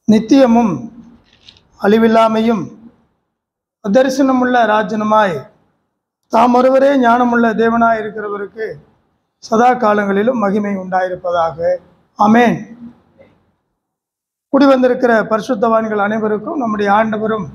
நித்தியமும் அழிவில்லாமையும் தரிசனமுள்ள ராஜனுமாய் தாம் ஒருவரே ஞானமுள்ள தேவனாய் இருக்கிறவருக்கு சதா காலங்களிலும் மகிமை உண்டாயிருப்பதாக அமேன் கூடி வந்திருக்கிற பரிசுத்தவான்கள் அனைவருக்கும் நம்முடைய ஆண்டவரும்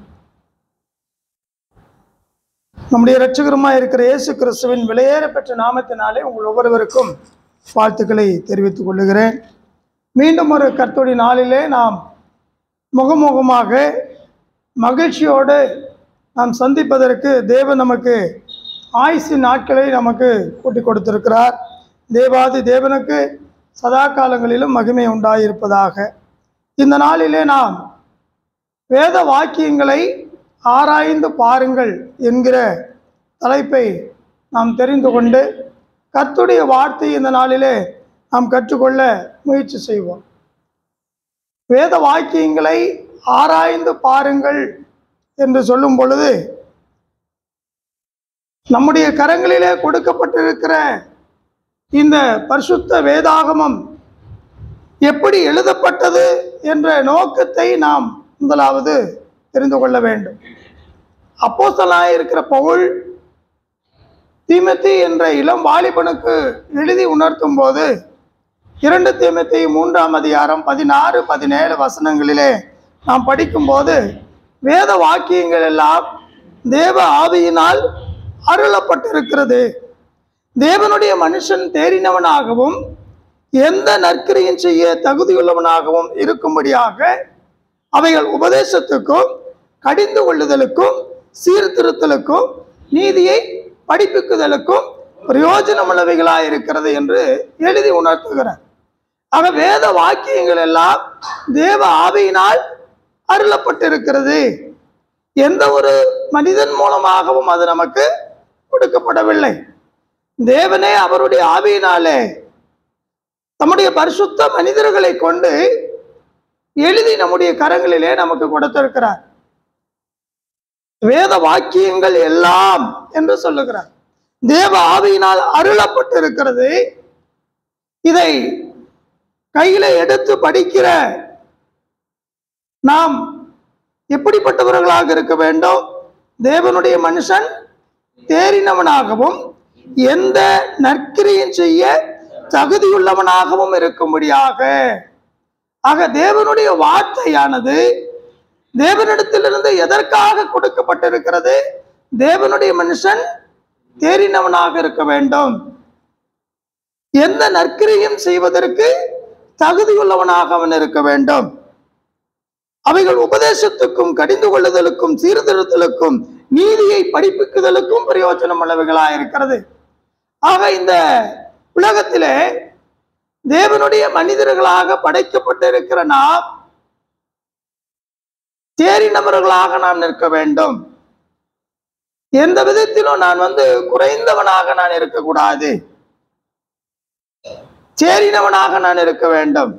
நம்முடைய இரட்சகருமாய் இருக்கிற இயேசு கிறிஸ்துவின் விலையேற பெற்ற நாமத்தினாலே உங்கள் ஒவ்வொருவருக்கும் வாழ்த்துக்களை தெரிவித்துக் கொள்ளுகிறேன் மீண்டும் ஒரு கர்த்தருடைய நாளிலே நாம் முகமுகமாக மகிழ்ச்சியோடு நாம் சந்திப்பதற்கு தேவன் நமக்கு ஆயுசு நாட்களை நமக்கு கூட்டி கொடுத்திருக்கிறார் தேவாதி தேவனுக்கு சதா காலங்களிலும் மகிமை உண்டாயிருப்பதாக இந்த நாளிலே நாம் வேத வாக்கியங்களை ஆராய்ந்து பாருங்கள் என்கிற தலைப்பை நாம் தெரிந்து கொண்டு கர்த்துடைய வார்த்தை இந்த நாளிலே நாம் கற்றுக்கொள்ள முயற்சி செய்வோம் வேத வாக்கியங்களை ஆராய்ந்து பாருங்கள் என்று சொல்லும் பொழுது நம்முடைய கரங்களிலே கொடுக்கப்பட்டிருக்கிற இந்த பரிசுத்த வேதாகமம் எப்படி எழுதப்பட்டது என்ற நோக்கத்தை நாம் முதலாவது தெரிந்து கொள்ள வேண்டும் அப்போஸ்தலனாய் இருக்கிற பவுல் தீமத்தி என்ற இளம் வாலிபனுக்கு எழுதி உணர்த்தும் போது இரண்டு தீமத்தி மூன்றாம் அதிகாரம் பதினாறு பதினேழு வசனங்களிலே நாம் படிக்கும்போது வேத வாக்கியங்கள் எல்லாம் தேவ ஆவியினால் அருளப்பட்டிருக்கிறது தேவனுடைய மனுஷன் தேறினவனாகவும் எந்த நற்கிரையும் செய்ய தகுதியுள்ளவனாகவும் இருக்கும்படியாக அவைகள் உபதேசத்துக்கும் கடிந்து கொள்ளுதலுக்கும் சீர்திருத்தலுக்கும் நீதியை படிப்புக்குதலுக்கும் பிரயோஜனமுள்ளவைகளாய் இருக்கிறது என்று எழுதி உணர்த்துகிறார் ஆக வேத வாக்கியங்கள் எல்லாம் தேவ ஆவியினால் அருளப்பட்டிருக்கிறது எந்த ஒரு மனிதன் மூலமாகவும் அது நமக்கு கொடுக்கப்படவில்லை தேவனே அவருடைய ஆவியினாலே தம்முடைய பரிசுத்த மனிதர்களை கொண்டு எழுதி நம்முடைய கரங்களிலே நமக்கு கொடுத்திருக்கிறார் வேத வாக்கியங்கள் எல்லாம் என்று சொல்லுகிறார் தேவ ஆவியினால் அருளப்பட்டிருக்கிறது இதை கையில எடுத்து படிக்கிற நாம் எப்படிப்பட்டவர்களாக இருக்க வேண்டும் தேவனுடைய மனுஷன் தேறினவனாகவும் எந்த நற்கிரியும் செய்ய தகுதியுள்ளவனாகவும் இருக்கும்படியாக ஆக தேவனுடைய வார்த்தையானது தேவனிடத்திலிருந்து எதற்காக கொடுக்கப்பட்டிருக்கிறது தேவனுடைய மனுஷன் தேறினவனாக இருக்க வேண்டும் எந்த நற்கிரியும் செய்வதற்கு தகுதியுள்ளவனாக அவன் இருக்க வேண்டும் அவைகள் உபதேசத்துக்கும் கடிந்து கொள்ளுதலுக்கும் சீர்திருத்தலுக்கும் நீதியை படிப்புக்குதலுக்கும் பிரயோஜனம் உள்ளவைகளாக இருக்கிறது ஆக இந்த உலகத்திலே தேவனுடைய மனிதர்களாக படைக்கப்பட்டிருக்கிற நாம் தேறினவர்களாக நாம் நிற்க வேண்டும் எந்த விதத்திலும் நான் வந்து குறைந்தவனாக நான் இருக்கக்கூடாது சேரினவனாக நான் இருக்க வேண்டும்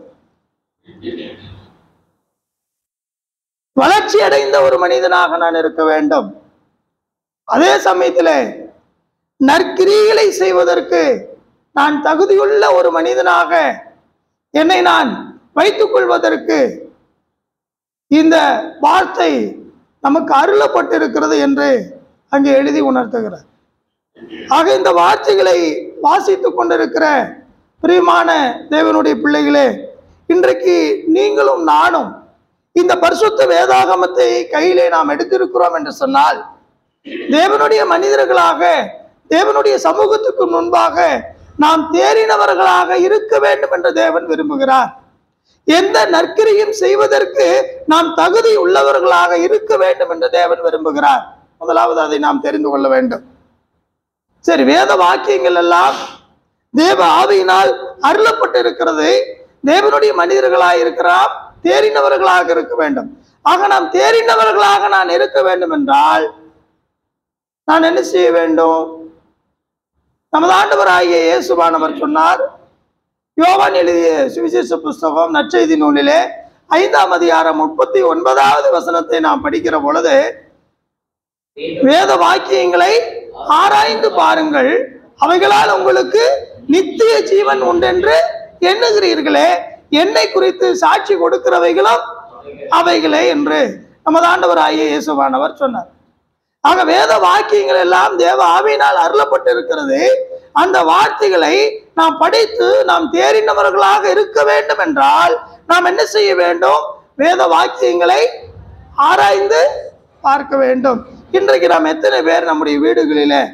வளர்ச்சி அடைந்த ஒரு மனிதனாக நான் இருக்க வேண்டும் அதே சமயத்தில் நற்கிரிகளை செய்வதற்கு நான் தகுதியுள்ள ஒரு மனிதனாக என்னை நான் வைத்துக் கொள்வதற்கு இந்த வார்த்தை நமக்கு அருளப்பட்டிருக்கிறது என்று அங்கே எழுதி உணர்த்துகிறார் ஆக இந்த வார்த்தைகளை வாசித்துக் கொண்டிருக்கிற பிரியமான தேவனுடைய பிள்ளைகளே இன்றைக்கு நீங்களும் நானும் இந்த பரிசுத்த வேதாகமத்தை கையிலே நாம் எடுத்திருக்கிறோம் என்று சொன்னால் தேவனுடைய மனிதர்களாக தேவனுடைய சமூகத்துக்கு முன்பாக நாம் தேறினவர்களாக இருக்க வேண்டும் என்று தேவன் விரும்புகிறார் எந்த நற்கிரியும் செய்வதற்கு நாம் தகுதி உள்ளவர்களாக இருக்க வேண்டும் என்று தேவன் விரும்புகிறார் முதலாவது அதை நாம் தெரிந்து கொள்ள வேண்டும் சரி வேத வாக்கியங்கள் எல்லாம் தேவ ஆவியினால் அருளப்பட்டிருக்கிறது தேவனுடைய மனிதர்களாக இருக்கிறார் தேறினவர்களாக இருக்க வேண்டும் ஆக நாம் தேறினவர்களாக நான் இருக்க வேண்டும் என்றால் நான் என்ன செய்ய வேண்டும் நமது ஆண்டவராகிய இயேசுவானவர் சொன்னார் யோவான் எழுதிய சுவிசேஷ புஸ்தகம் நற்செய்தி நூலிலே ஐந்தாம் அதிகாரம் முப்பத்தி ஒன்பதாவது வசனத்தை நாம் படிக்கிற பொழுது வேத வாக்கியங்களை ஆராய்ந்து பாருங்கள் அவைகளால் உங்களுக்கு நித்திய ஜீவன் உண்டென்று எண்ணுகிறீர்களே என்னை குறித்து சாட்சி கொடுக்கிறவைகளும் அவைகளே என்று நமது ஆண்டவராகிய இயேசுவானவர் சொன்னார் ஆக வேத வாக்கியங்கள் எல்லாம் தேவ ஆவியினால் அருளப்பட்டு இருக்கிறது அந்த வார்த்தைகளை நாம் படித்து நாம் தேறினவர்களாக இருக்க வேண்டும் என்றால் நாம் என்ன செய்ய வேண்டும் வேத வாக்கியங்களை ஆராய்ந்து பார்க்க வேண்டும் இன்றைக்கு நாம் எத்தனை பேர் நம்முடைய வீடுகளிலே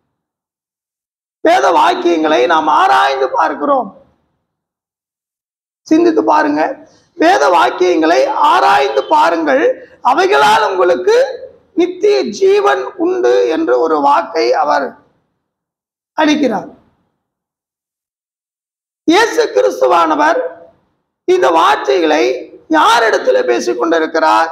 வேத வாக்கியங்களை நாம் ஆராய்ந்து பார்க்கிறோம் சிந்தித்து பாருங்க வேத வாக்கியங்களை ஆராய்ந்து பாருங்கள் அவைகளால் உங்களுக்கு நித்திய ஜீவன் உண்டு என்று ஒரு வாக்கை அவர் அளிக்கிறார் இயேசு கிறிஸ்துவானவர் இந்த வார்த்தைகளை யாரிடத்துல பேசிக் கொண்டிருக்கிறார்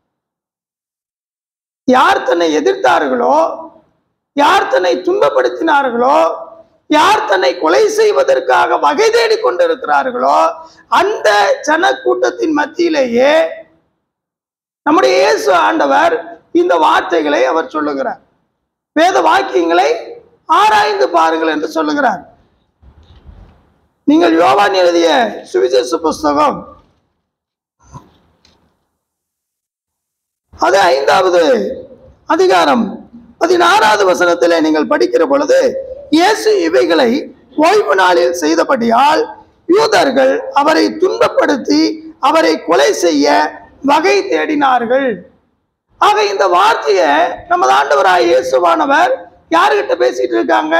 யார் தன்னை எதிர்த்தார்களோ யார் தன்னை துன்பப்படுத்தினார்களோ யார் தன்னை கொலை செய்வதற்காக வகை தேடிக் கொண்டிருக்கிறார்களோ அந்த ஜன கூட்டத்தின் மத்தியிலேயே நம்முடைய இயேசு ஆண்டவர் இந்த வார்த்தைகளை அவர் சொல்லுகிறார் வேத வாக்கியங்களை ஆராய்ந்து பாருங்கள் என்று சொல்லுகிறார் நீங்கள் யோவான் எழுதிய சுவிசேஷ புஸ்தகம் அது ஐந்தாவது அதிகாரம் பதினாறாவது வசனத்திலே நீங்கள் படிக்கிற பொழுது இயேசு இவைகளை ஓய்வு நாளில் செய்தபடியால் யூதர்கள் அவரை துன்பப்படுத்தி அவரை கொலை செய்ய வகை தேடினார்கள் ஆக இந்த வார்த்தையை நமது ஆண்டவராய் இயேசுவானவர் யாருகிட்ட பேசிட்டு இருக்காங்க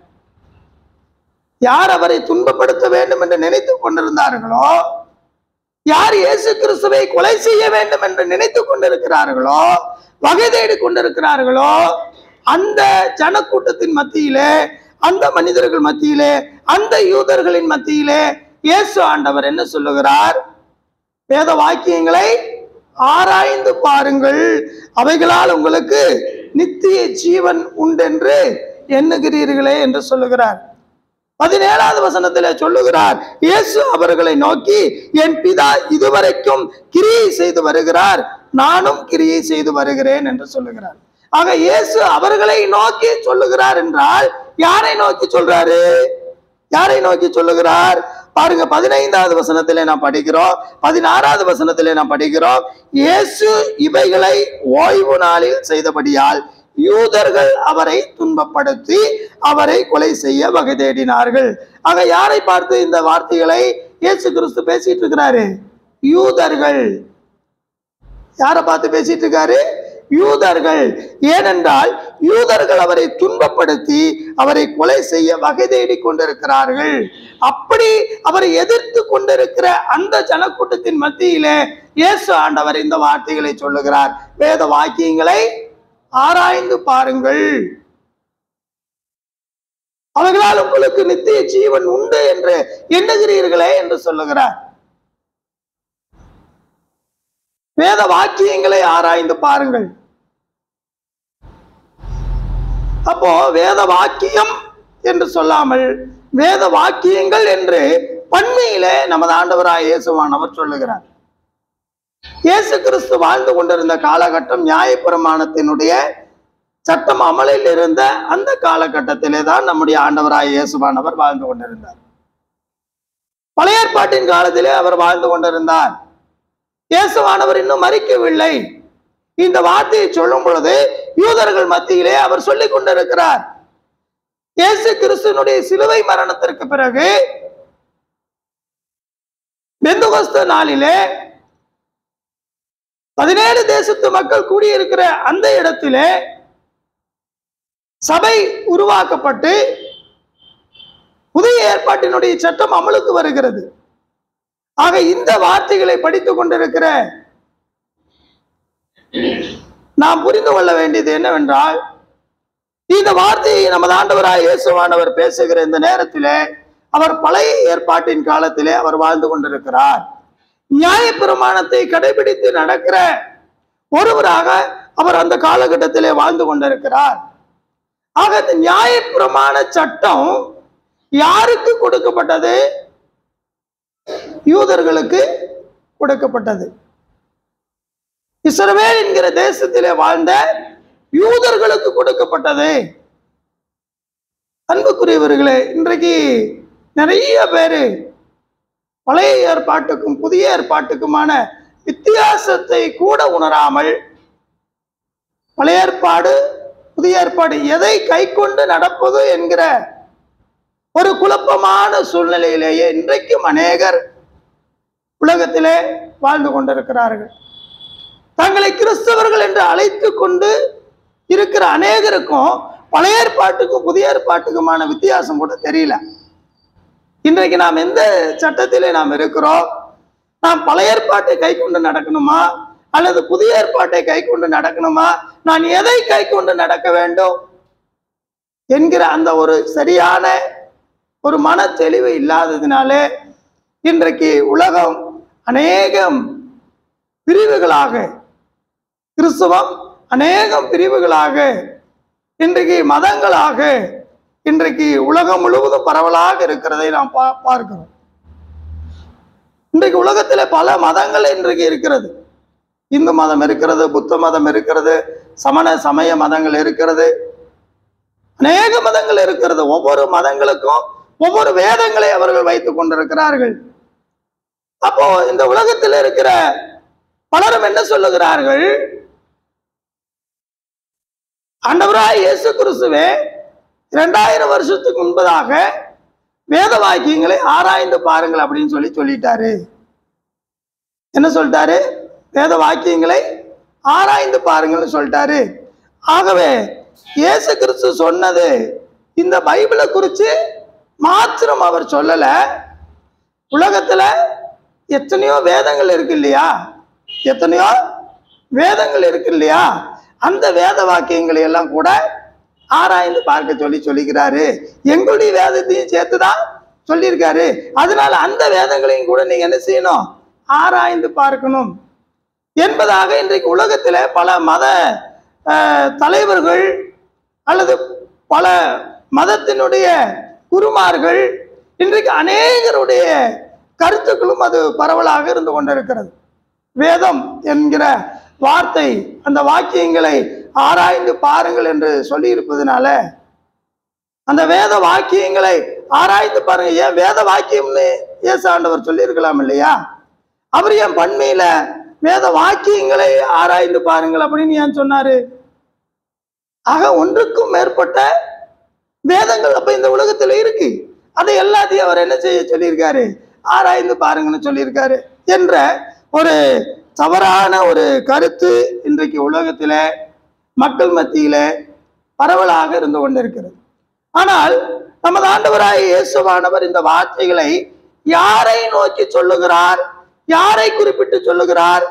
யார் அவரை துன்பப்படுத்த வேண்டும் என்று நினைத்துக் கொண்டிருந்தார்களோ யார் இயேசு கிறிஸ்துவை கொலை செய்ய வேண்டும் என்று நினைத்துக் கொண்டிருக்கிறார்களோ வகை தேடி கொண்டிருக்கிறார்களோ அந்த ஜனக்கூட்டத்தின் மத்தியிலே அந்த மனிதர்கள் மத்தியிலே அந்த யூதர்களின் மத்தியிலே இயேசு ஆண்டவர் என்ன சொல்லுகிறார் வேத வாக்கியங்களை ஆராய்ந்து பாருங்கள் அவைகளால் உங்களுக்கு நித்திய ஜீவன் உண்டென்று எண்ணுகிறீர்களே என்று சொல்லுகிறார் பதினேழாவது வசனத்திலே சொல்லுகிறார் இயேசு அவர்களை நோக்கி என் பிதா இதுவரைக்கும் கிரியை செய்து வருகிறார் நானும் கிரியை செய்து வருகிறேன் என்று சொல்லுகிறார் ஆக இயேசு அவர்களை நோக்கி சொல்லுகிறார் என்றால் யாரை நோக்கி சொல்றாரு யாரை நோக்கி சொல்லுகிறார் பாருங்க பதினைந்தாவது வசனத்திலே நாம் படிக்கிறோம் பதினாறாவது வசனத்திலே நாம் படிக்கிறோம் இயேசு இவைகளை ஓய்வு நாளில் செய்தபடியால் யூதர்கள் அவரை துன்பப்படுத்தி அவரை கொலை செய்ய வகை தேடினார்கள் ஆக யாரை பார்த்து இந்த வார்த்தைகளை இயேசு கிறிஸ்து பேசிட்டு இருக்கிறாரு யூதர்கள் யாரை பார்த்து பேசிட்டு இருக்காரு யூதர்கள் ஏனென்றால் யூதர்கள் அவரை துன்பப்படுத்தி அவரை கொலை செய்ய வகை தேடி கொண்டிருக்கிறார்கள் அப்படி அவரை எதிர்த்து கொண்டிருக்கிற அந்த ஜனக்கூட்டத்தின் மத்தியிலே இயேசு ஆண்டவர் இந்த வார்த்தைகளை சொல்லுகிறார் வேத வாக்கியங்களை ஆராய்ந்து பாருங்கள் அவர்களால் உங்களுக்கு நித்திய ஜீவன் உண்டு என்று எண்ணுகிறீர்களே என்று சொல்லுகிறார் வேத வாக்கியங்களை ஆராய்ந்து பாருங்கள் அப்போ வேத வாக்கியம் என்று சொல்லாமல் வேத வாக்கியங்கள் என்று பன்மையிலே நமது ஆண்டவராய் இயேசுவானவர் சொல்லுகிறார் இயேசு கிறிஸ்து வாழ்ந்து கொண்டிருந்த காலகட்டம் நியாயப்பிரமாணத்தினுடைய சட்டம் அமலில் இருந்த அந்த காலகட்டத்திலே தான் நம்முடைய ஆண்டவராய் இயேசுவானவர் வாழ்ந்து கொண்டிருந்தார் பழைய ஏற்பாட்டின் காலத்திலே அவர் வாழ்ந்து கொண்டிருந்தார் இயேசுவானவர் இன்னும் மறிக்கவில்லை இந்த வார்த்தையை சொல்லும் பொழுது யூதர்கள் மத்தியிலே அவர் சொல்லிக் கொண்டிருக்கிறார் இயேசு கிறிஸ்துனுடைய சிலுவை மரணத்திற்கு பிறகு பெந்துகஸ்து நாளிலே பதினேழு தேசத்து மக்கள் கூடியிருக்கிற அந்த இடத்திலே சபை உருவாக்கப்பட்டு புதிய ஏற்பாட்டினுடைய சட்டம் அமலுக்கு வருகிறது ஆக இந்த வார்த்தைகளை படித்துக் கொண்டிருக்கிற நாம் புரிந்து கொள்ள வேண்டியது என்னவென்றால் இந்த வார்த்தையை நமது ஆண்டவராய் இயேசுவானவர் பேசுகிற இந்த நேரத்திலே அவர் பழைய ஏற்பாட்டின் காலத்திலே அவர் வாழ்ந்து கொண்டிருக்கிறார் நியாயப்பிரமாணத்தை கடைபிடித்து நடக்கிற ஒருவராக அவர் அந்த காலகட்டத்திலே வாழ்ந்து கொண்டிருக்கிறார் ஆக இந்த நியாயப்பிரமாண சட்டம் யாருக்கு கொடுக்கப்பட்டது யூதர்களுக்கு கொடுக்கப்பட்டது இஸ்ரவேல் என்கிற தேசத்திலே வாழ்ந்த யூதர்களுக்கு கொடுக்கப்பட்டது அன்புக்குரியவர்களே இன்றைக்கு நிறைய பேரு பழைய ஏற்பாட்டுக்கும் புதிய ஏற்பாட்டுக்குமான வித்தியாச வித்தியாசத்தை கூட உணராமல் பழைய ஏற்பாடு புதிய ஏற்பாடு எதை கை கொண்டு நடப்பது என்கிற ஒரு குழப்பமான சூழ்நிலையிலேயே இன்றைக்கும் அநேகர் உலகத்திலே வாழ்ந்து கொண்டிருக்கிறார்கள் தங்களை கிறிஸ்தவர்கள் என்று அழைத்து கொண்டு இருக்கிற அநேகருக்கும் பழைய ஏற்பாட்டுக்கும் புதிய ஏற்பாட்டுக்குமான வித்தியாசம் கூட தெரியல இன்றைக்கு நாம் எந்த சட்டத்திலே நாம் இருக்கிறோம் நாம் பழைய ஏற்பாட்டை கை கொண்டு நடக்கணுமா அல்லது புதிய ஏற்பாட்டை கை கொண்டு நடக்கணுமா நான் எதை கை கொண்டு நடக்க வேண்டும் என்கிற அந்த ஒரு சரியான ஒரு மன தெளிவு இல்லாததினாலே இன்றைக்கு உலகம் அநேகம் பிரிவுகளாக கிறிஸ்தவம் அநேகம் பிரிவுகளாக இன்றைக்கு மதங்களாக இன்றைக்கு உலகம் முழுவதும் பரவலாக இருக்கிறதை நாம் பா பார்க்கிறோம் இன்றைக்கு உலகத்தில் பல மதங்கள் இன்றைக்கு இருக்கிறது இந்து மதம் இருக்கிறது புத்த மதம் இருக்கிறது சமண சமய மதங்கள் இருக்கிறது அநேக மதங்கள் இருக்கிறது ஒவ்வொரு மதங்களுக்கும் ஒவ்வொரு வேதங்களை அவர்கள் வைத்துக் கொண்டிருக்கிறார்கள் அப்போ இந்த உலகத்தில் இருக்கிற பலரும் என்ன சொல்லுகிறார்கள் ஆண்டவராய் இயேசு கிறிஸ்துவே இரண்டாயிரம் வருஷத்துக்கு முன்பதாக வேத வாக்கியங்களை ஆராய்ந்து பாருங்கள் அப்படின்னு சொல்லி சொல்லிட்டாரு என்ன சொல்லிட்டாரு வேத வாக்கியங்களை ஆராய்ந்து பாருங்கள்னு சொல்லிட்டாரு ஆகவே இயேசு கிறிஸ்து சொன்னது இந்த பைபிளை குறித்து மாத்திரம் அவர் சொல்லல உலகத்துல எத்தனையோ வேதங்கள் இருக்கு இல்லையா எத்தனையோ வேதங்கள் இருக்கு இல்லையா அந்த வேத வாக்கியங்களை எல்லாம் கூட ஆராய்ந்து பார்க்க சொல்லி சொல்லிக்கிறாரு எங்களுடைய வேதத்தையும் சேர்த்துதான் சொல்லியிருக்காரு அதனால அந்த வேதங்களையும் கூட நீங்க என்ன செய்யணும் ஆராய்ந்து பார்க்கணும் என்பதாக இன்றைக்கு உலகத்தில் பல மத அஹ், தலைவர்கள் அல்லது பல மதத்தினுடைய குருமார்கள் இன்றைக்கு அநேகருடைய கருத்துக்களும் அது பரவலாக இருந்து கொண்டிருக்கிறது வேதம் என்கிற வார்த்தை அந்த வாக்கியங்களை ஆராய்ந்து பாருங்கள் என்று சொல்லியிருப்பதனால அந்த வேத வாக்கியங்களை ஆராய்ந்து பாருங்க ஏன் வேத வாக்கியம்னு இயேசு ஆண்டவர் சொல்லியிருக்கலாம் இல்லையா அவர் ஏன் பண்மையில வேத வாக்கியங்களை ஆராய்ந்து பாருங்கள் அப்படின்னு ஏன் சொன்னாரு ஆக ஒன்றுக்கும் மேற்பட்ட வேதங்கள் அப்ப இந்த உலகத்துல இருக்கு அதை எல்லாத்தையும் அவர் என்ன செய்ய சொல்லியிருக்காரு ஆராய்ந்து பாருங்கன்னு சொல்லியிருக்காரு என்ற ஒரு தவறான ஒரு கருத்து இன்றைக்கு உலகத்தில மக்கள் மத்தியில பரவலாக இருந்து கொண்டிருக்கிறது ஆனால் நமது ஆண்டவராய இயேசுவானவர் இந்த வார்த்தைகளை யாரை நோக்கி சொல்லுகிறார் யாரை குறிப்பிட்டு சொல்லுகிறார்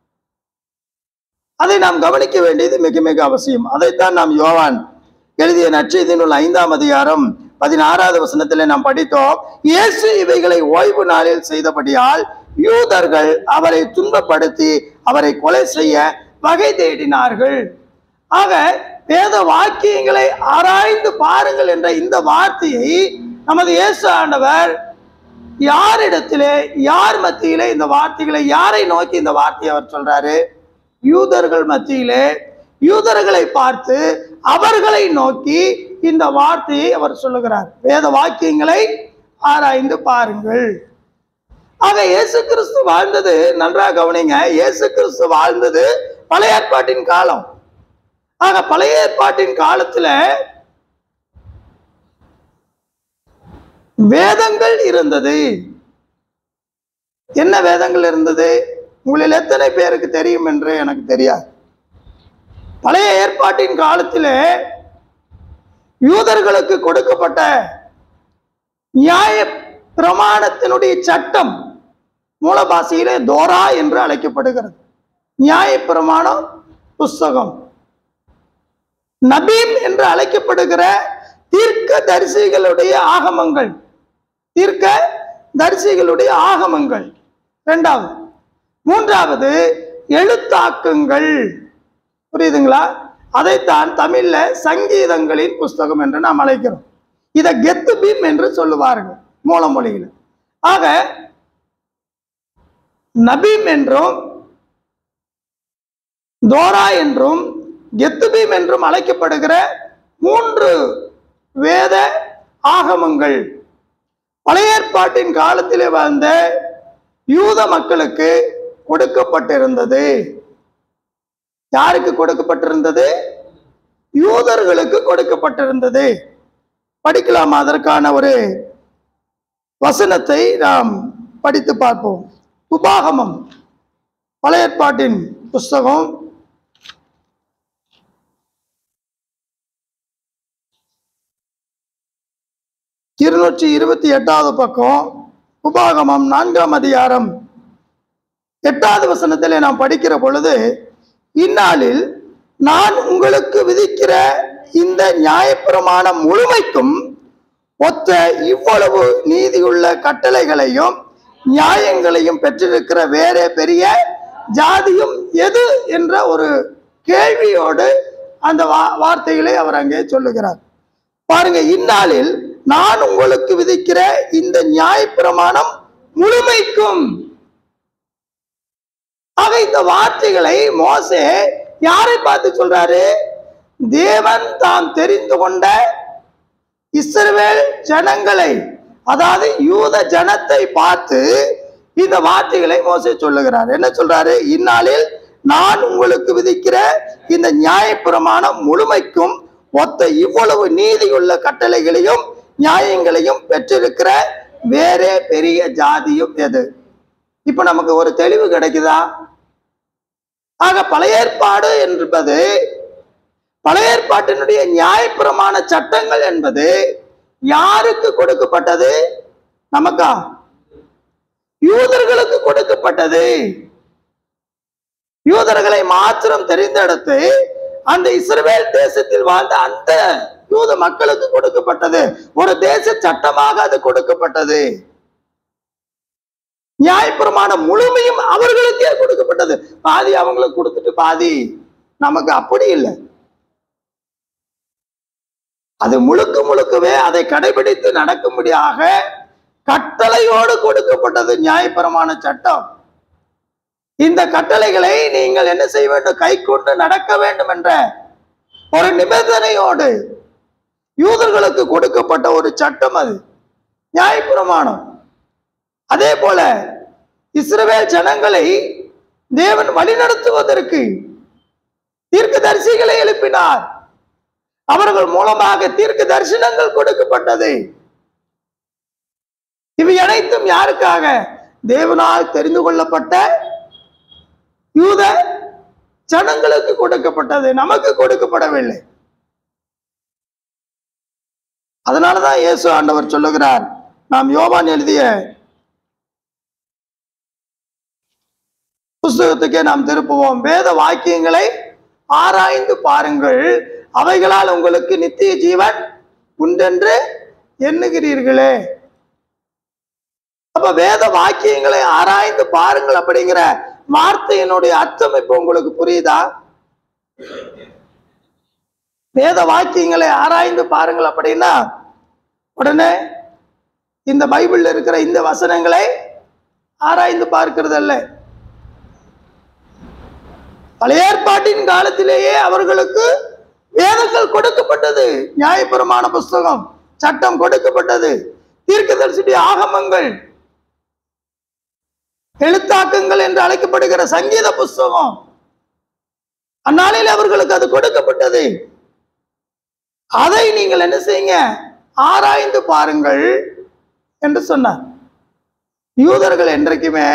அதை நாம் கவனிக்க வேண்டியது மிக மிக அவசியம் அதைத்தான் நாம் யோவான் எழுதிய நற்செய்தி நூல் ஐந்தாம் அதிகாரம் பதினாறாவது வசனத்திலே நாம் படித்தோம் இயேசு இவைகளை ஓய்வு நாளில் செய்தபடியால் யூதர்கள் அவரை துன்பப்படுத்தி அவரை கொலை செய்ய வகை தேடினார்கள் ஆக வேத வாக்கியங்களை ஆராய்ந்து பாருங்கள் என்ற இந்த வார்த்தையை நமது இயேசு ஆண்டவர் யாரிடத்திலே யார் மத்தியிலே இந்த வார்த்தைகளை யாரை நோக்கி இந்த வார்த்தையை அவர் சொல்றாரு யூதர்கள் மத்தியிலே யூதர்களை பார்த்து அவர்களை நோக்கி இந்த வார்த்தையை அவர் சொல்லுகிறார் வேத வாக்கியங்களை ஆராய்ந்து பாருங்கள் ஆக இயேசு கிறிஸ்து வாழ்ந்தது நன்றாக கவனிங்க இயேசு கிறிஸ்து வாழ்ந்தது பழைய ஏற்பாட்டின் காலம் ஆக பழைய ஏற்பாட்டின் காலத்துல வேதங்கள் இருந்தது என்ன வேதங்கள் இருந்தது உங்களில் எத்தனை பேருக்கு தெரியும் என்று எனக்கு தெரியாது பழைய ஏற்பாட்டின் காலத்திலே யூதர்களுக்கு கொடுக்கப்பட்ட நியாய பிரமாணத்தினுடைய சட்டம் மூல பாஷையிலே தோரா என்று அழைக்கப்படுகிறது நியாய பிரமாணம் புஸ்தகம் நபீம் என்று அழைக்கப்படுகிற தீர்க்க தரிசிகளுடைய ஆகமங்கள் தீர்க்க தரிசிகளுடைய ஆகமங்கள் இரண்டாவது மூன்றாவது எழுத்தாக்கங்கள் புரியுதுங்களா அதைத்தான் தமிழ்ல சங்கீதங்களின் புஸ்தகம் என்று நாம் அழைக்கிறோம் இதை கெத்து பீம் என்று சொல்லுவார்கள் மூல மொழியில் ஆக நபீம் என்றும் தோரா என்றும் கெத்துபீம் என்றும் அழைக்கப்படுகிற மூன்று வேத ஆகமங்கள் பழைய ஏற்பாட்டின் காலத்திலே வாழ்ந்த யூத மக்களுக்கு கொடுக்க கொடுக்கப்பட்டிருந்தது யாருக்கு கொடுக்கப்பட்டிருந்தது யூதர்களுக்கு கொடுக்கப்பட்டிருந்தது படிக்கலாம் அதற்கான ஒரு வசனத்தை நாம் படித்து பார்ப்போம் உபாகமம் பழைய ஏற்பாட்டின் புஸ்தகம் இருநூற்றி இருபத்தி எட்டாவது பக்கம் உபாகமம் நான்காம் அதிகாரம் எட்டாவது வசனத்திலே நாம் படிக்கிற பொழுது இந்நாளில் நான் உங்களுக்கு விதிக்கிற இந்த நியாயப்பிரமாணம் முழுமைக்கும் ஒத்த இவ்வளவு நீதியுள்ள கட்டளைகளையும் நியாயங்களையும் பெற்றிருக்கிற வேறே பெரிய ஜாதியும் எது என்ற ஒரு கேள்வியோடு அந்த வா- வார்த்தைகளை அவர் அங்கே சொல்லுகிறார் பாருங்க இந்நாளில் நான் உங்களுக்கு விதிக்கிற இந்த நியாயப்பிரமாணம் முழுமைக்கும் ஆக இந்த வார்த்தைகளை மோசே யாரை பார்த்து சொல்றாரு தேவன் தாம் தெரிந்து கொண்ட இஸ்ரவேல் ஜனங்களை அதாவது யூத ஜனத்தை பார்த்து இந்த வார்த்தைகளை மோசே சொல்லுகிறார் என்ன சொல்றாரு இந்நாளில் நான் உங்களுக்கு விதிக்கிற இந்த நியாயப்பிரமாணம் முழுமைக்கும் ஒத்த இவ்வளவு நீதியுள்ள கட்டளைகளையும் நியாயங்களையும் பெற்றிருக்கிற வேறே பெரிய ஜாதியும் எது இப்ப நமக்கு ஒரு தெளிவு கிடைக்குதா ஆக பழைய ஏற்பாடு என்பது பழைய ஏற்பாட்டினுடைய நியாயப்பிரமாண சட்டங்கள் என்பது யாருக்கு கொடுக்கப்பட்டது நமக்கா யூதர்களுக்கு கொடுக்கப்பட்டது யூதர்களை மாத்திரம் தெரிந்தெடுத்து அந்த இஸ்ரவேல் தேசத்தில் வாழ்ந்த அந்த யூத மக்களுக்கு கொடுக்கப்பட்டது ஒரு தேச சட்டமாக அது கொடுக்கப்பட்டது நியாயப்பிரமாணம் முழுமையும் அவர்களுக்கே கொடுக்கப்பட்டது பாதி அவங்களுக்கு கொடுத்துட்டு பாதி நமக்கு அப்படி இல்லை அது முழுக்க முழுக்கவே அதை கடைபிடித்து நடக்கும்படியாக கட்டளையோடு கொடுக்கப்பட்டது நியாயப்பிரமாண சட்டம் இந்த கட்டளைகளை நீங்கள் என்ன செய்ய வேண்டும் கை கொண்டு நடக்க வேண்டும் என்ற ஒரு நிபந்தனையோடு யூதர்களுக்கு கொடுக்கப்பட்ட ஒரு சட்டம் அது நியாயப்பிரமாணம் அதே போல இஸ்ரவேல் ஜனங்களை தேவன் வழிநடத்துவதற்கு தீர்க்கதரிசிகளை எழுப்பினார் அவர்கள் மூலமாக தீர்க்க தரிசனங்கள் கொடுக்கப்பட்டது இவை அனைத்தும் யாருக்காக தேவனால் தெரிந்து கொள்ளப்பட்ட யூத ஜனங்களுக்கு கொடுக்கப்பட்டது நமக்கு கொடுக்கப்படவில்லை அதனாலதான் இயேசு ஆண்டவர் சொல்லுகிறார் நாம் யோவான் எழுதிய புஸ்தகத்துக்கே நாம் திருப்புவோம் வேத வாக்கியங்களை ஆராய்ந்து பாருங்கள் அவைகளால் உங்களுக்கு நித்திய ஜீவன் உண்டென்று எண்ணுகிறீர்களே அப்ப வேத வாக்கியங்களை ஆராய்ந்து பாருங்கள் அப்படிங்கிற வார்த்தையினுடைய அர்த்தம் இப்ப உங்களுக்கு புரியுதா வேத வாக்கியங்களை ஆராய்ந்து பாருங்கள் அப்படின்னா உடனே இந்த பைபிள்ல இருக்கிற இந்த வசனங்களை ஆராய்ந்து பார்க்கிறது அல்ல பழைய ஏற்பாட்டின் காலத்திலேயே அவர்களுக்கு வேதங்கள் கொடுக்கப்பட்டது நியாயபுரமான புஸ்தகம் சட்டம் கொடுக்கப்பட்டது தீர்க்கதரிசியுடைய ஆகமங்கள் எழுத்தாக்கங்கள் என்று அழைக்கப்படுகிற சங்கீத புஸ்தகம் அந்நாளில் அவர்களுக்கு அது கொடுக்கப்பட்டது அதை நீங்கள் என்ன செய்யுங்க ஆராய்ந்து பாருங்கள் என்று சொன்னார் யூதர்கள் என்றைக்குமே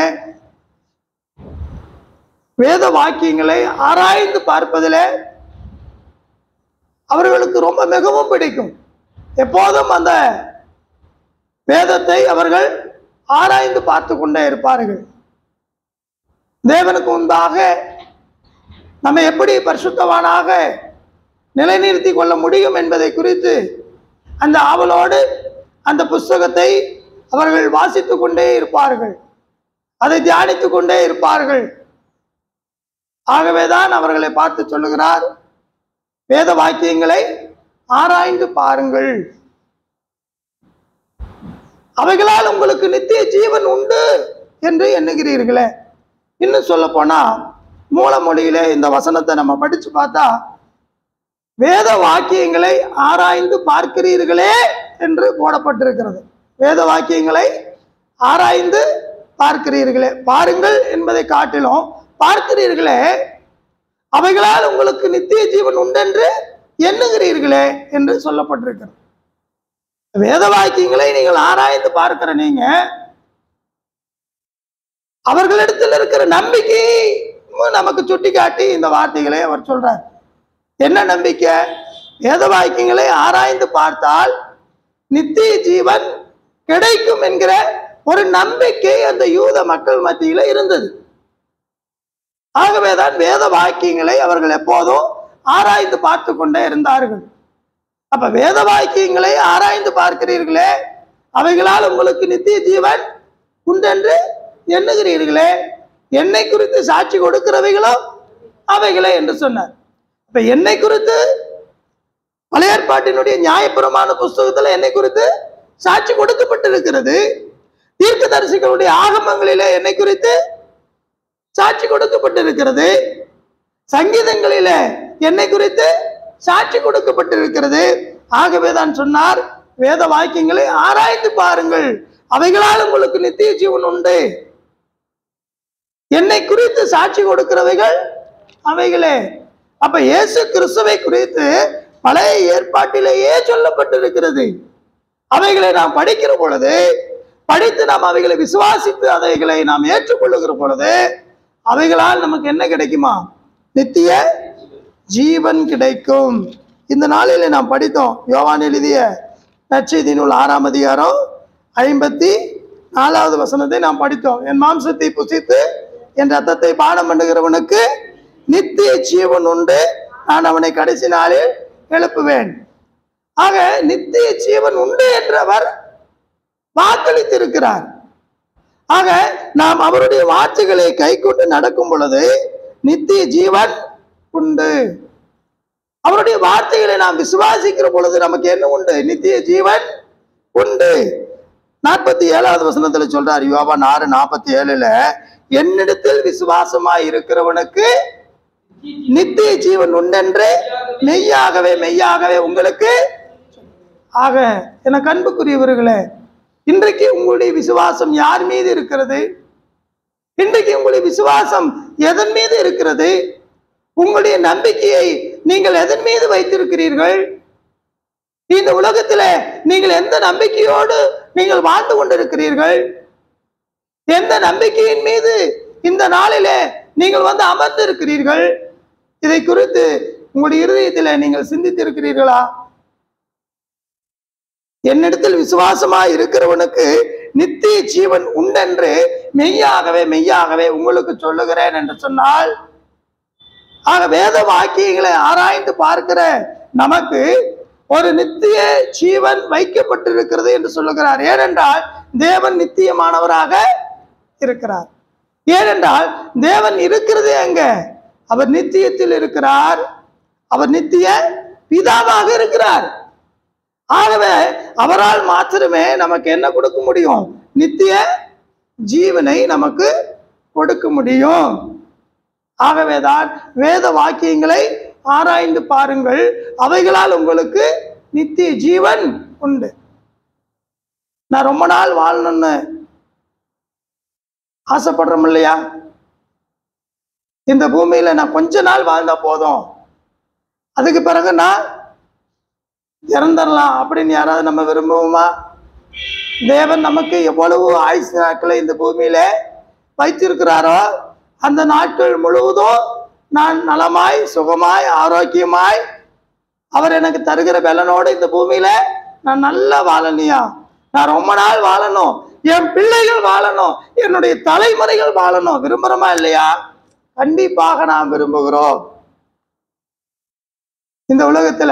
வேத வாக்கியங்களை ஆராய்ந்து பார்ப்பதிலே அவர்களுக்கு ரொம்ப மிகவும் பிடிக்கும் எப்போதும் அந்த வேதத்தை அவர்கள் ஆராய்ந்து பார்த்து கொண்டே இருப்பார்கள் தேவனுக்கு முன்பாக நம்ம எப்படி பரிசுத்தவானாக நிலைநிறுத்தி கொள்ள முடியும் என்பதை குறித்து அந்த ஆவலோடு அந்த புஸ்தகத்தை அவர்கள் வாசித்துக் கொண்டே இருப்பார்கள் அதை தியானித்துக் கொண்டே இருப்பார்கள் ஆகவேதான் அவர்களை பார்த்து சொல்லுகிறார் வேத வாக்கியங்களை ஆராய்ந்து பாருங்கள் அவைகளால் உங்களுக்கு நித்திய ஜீவன் உண்டு என்று எண்ணுகிறீர்களே இன்னும் சொல்ல போனா மூலமொழியிலே இந்த வசனத்தை நம்ம படிச்சு பார்த்தா வேத வாக்கியங்களை ஆராய்ந்து பார்க்கிறீர்களே என்று போடப்பட்டிருக்கிறது வேத வாக்கியங்களை ஆராய்ந்து பார்க்கிறீர்களே பாருங்கள் என்பதை காட்டிலும் பார்க்கிறீர்களே அவைகளால் உங்களுக்கு நித்திய ஜீவன் உண்டென்று எண்ணுகிறீர்களே என்று சொல்லப்பட்டிருக்கிறது வேத வாக்கியங்களை நீங்கள் ஆராய்ந்து பார்க்கிற நீங்க அவர்களிடத்தில் இருக்கிற நம்பிக்கை நமக்கு சுட்டிக்காட்டி இந்த வார்த்தைகளை அவர் சொல்றார் என்ன நம்பிக்கை வேத வாக்கியங்களை ஆராய்ந்து பார்த்தால் நித்திய ஜீவன் கிடைக்கும் என்கிற ஒரு நம்பிக்கை அந்த யூத மக்கள் மத்தியில இருந்தது ஆகவேதான் வேத வாக்கியங்களை அவர்கள் எப்போதும் ஆராய்ந்து பார்த்து கொண்டே இருந்தார்கள் அப்ப வேத வாக்கியங்களை ஆராய்ந்து பார்க்கிறீர்களே அவைகளால் உங்களுக்கு நித்திய ஜீவன் உண்டென்று எண்ணுகிறீர்களே என்னை குறித்து சாட்சி கொடுக்கிறவைகளோ அவைகளே என்று சொன்னார் இப்ப என்னை குறித்து பழைய ஏற்பாட்டினுடைய நியாயபுரமான புஸ்தகத்துல என்னை குறித்து சாட்சி கொடுக்கப்பட்டிருக்கிறது தீர்க்கதரிசிகளுடைய ஆகமங்களிலே என்னை குறித்து சாட்சி கொடுக்கப்பட்டிருக்கிறது சங்கீதங்களிலே என்னை குறித்து சாட்சி கொடுக்கப்பட்டிருக்கிறது ஆகவே தான் சொன்னார் வேத வாக்கியங்களை ஆராய்ந்து பாருங்கள் அவைகளால் உங்களுக்கு நித்திய ஜீவன் உண்டு என்னை குறித்து சாட்சி கொடுக்கிறவைகள் அவைகளே அப்ப இயேசு கிறிஸ்துவை குறித்து பழைய ஏற்பாட்டிலேயே சொல்லப்பட்டிருக்கிறது அவைகளை நாம் படிக்கிற பொழுது படித்து நாம் அவைகளை விசுவாசித்து அவைகளை நாம் ஏற்றுக்கொள்ளுகிற பொழுது அவைகளால் நமக்கு என்ன கிடைக்குமா நித்திய ஜீவன் கிடைக்கும் இந்த நாளிலே நாம் படித்தோம் யோவான் எழுதிய நற்செய்தி நூல் ஆறாம் அதிகாரம் ஐம்பத்தி நாலாவது வசனத்தை நாம் படித்தோம் என் மாம்சத்தை புசித்து என் ரத்தத்தை பானம் பண்ணுகிறவனுக்கு நித்திய ஜீவன் உண்டு நான் அவனை கடைசி நாளில் எழுப்புவேன் ஆக நித்திய ஜீவன் உண்டு என்றவர் வாக்களித்திருக்கிறார் ஆக நாம் அவருடைய வார்த்தைகளை கை கொண்டு நடக்கும் பொழுது நித்திய ஜீவன் உண்டு அவருடைய வார்த்தைகளை நாம் விசுவாசிக்கிற பொழுது நமக்கு என்ன உண்டு நித்திய ஜீவன் உண்டு நாற்பத்தி ஏழாவது வசனத்துல சொல்றார் யோவான் ஆறு நாற்பத்தி ஏழுல என்னிடத்தில் விசுவாசமாய் இருக்கிறவனுக்கு நித்திய ஜீவன் உண்டென்று மெய்யாகவே மெய்யாகவே உங்களுக்கு ஆக எனக்கு அன்புக்குரியவர்களே இன்றைக்கு உங்களுடைய விசுவாசம் யார் மீது இருக்கிறது இன்றைக்கு உங்களுடைய விசுவாசம் எதன் மீது இருக்கிறது உங்களுடைய நம்பிக்கையை நீங்கள் எதன் மீது வைத்திருக்கிறீர்கள் இந்த உலகத்துல நீங்கள் எந்த நம்பிக்கையோடு நீங்கள் வாழ்ந்து கொண்டிருக்கிறீர்கள் எந்த நம்பிக்கையின் மீது இந்த நாளிலே நீங்கள் வந்து அமர்ந்து இருக்கிறீர்கள் இதை குறித்து உங்களுடைய இருதயத்தில் நீங்கள் சிந்தித்திருக்கிறீர்களா என்னிடத்தில் விசுவாசமாய் இருக்கிறவனுக்கு நித்திய ஜீவன் உண்டென்று மெய்யாகவே மெய்யாகவே உங்களுக்கு சொல்லுகிறேன் என்று சொன்னால் ஆக வேத வாக்கியங்களை ஆராய்ந்து பார்க்கிற நமக்கு ஒரு நித்திய ஜீவன் வைக்கப்பட்டிருக்கிறது என்று சொல்லுகிறார் ஏனென்றால் தேவன் நித்தியமானவராக இருக்கிறார் ஏனென்றால் தேவன் இருக்கிறது எங்க அவர் நித்தியத்தில் இருக்கிறார் அவர் நித்திய பிதாவாக இருக்கிறார் ஆகவே அவரால் மாத்திரமே நமக்கு என்ன கொடுக்க முடியும் நித்திய ஜீவனை நமக்கு கொடுக்க முடியும் ஆகவேதான் வேத வாக்கியங்களை ஆராய்ந்து பாருங்கள் அவைகளால் உங்களுக்கு நித்திய ஜீவன் உண்டு நான் ரொம்ப நாள் வாழணும்னு ஆசைப்படுறோம் இல்லையா இந்த பூமியில நான் கொஞ்ச நாள் வாழ்ந்தா போதும் அதுக்கு பிறகு நான் இறந்துடலாம் அப்படின்னு யாராவது நம்ம விரும்புவோமா தேவன் நமக்கு எவ்வளவு ஆயுசு நாட்களை இந்த பூமியில வைத்திருக்கிறாரோ அந்த நாட்கள் முழுவதும் நான் நலமாய் சுகமாய் ஆரோக்கியமாய் அவர் எனக்கு தருகிற பலனோட இந்த பூமியில நான் நல்லா வாழலையா நான் ரொம்ப நாள் வாழணும் என் பிள்ளைகள் வாழணும் என்னுடைய தலைமுறைகள் வாழணும் விரும்புறோமா இல்லையா கண்டிப்பாக நாம் விரும்புகிறோம் இந்த உலகத்துல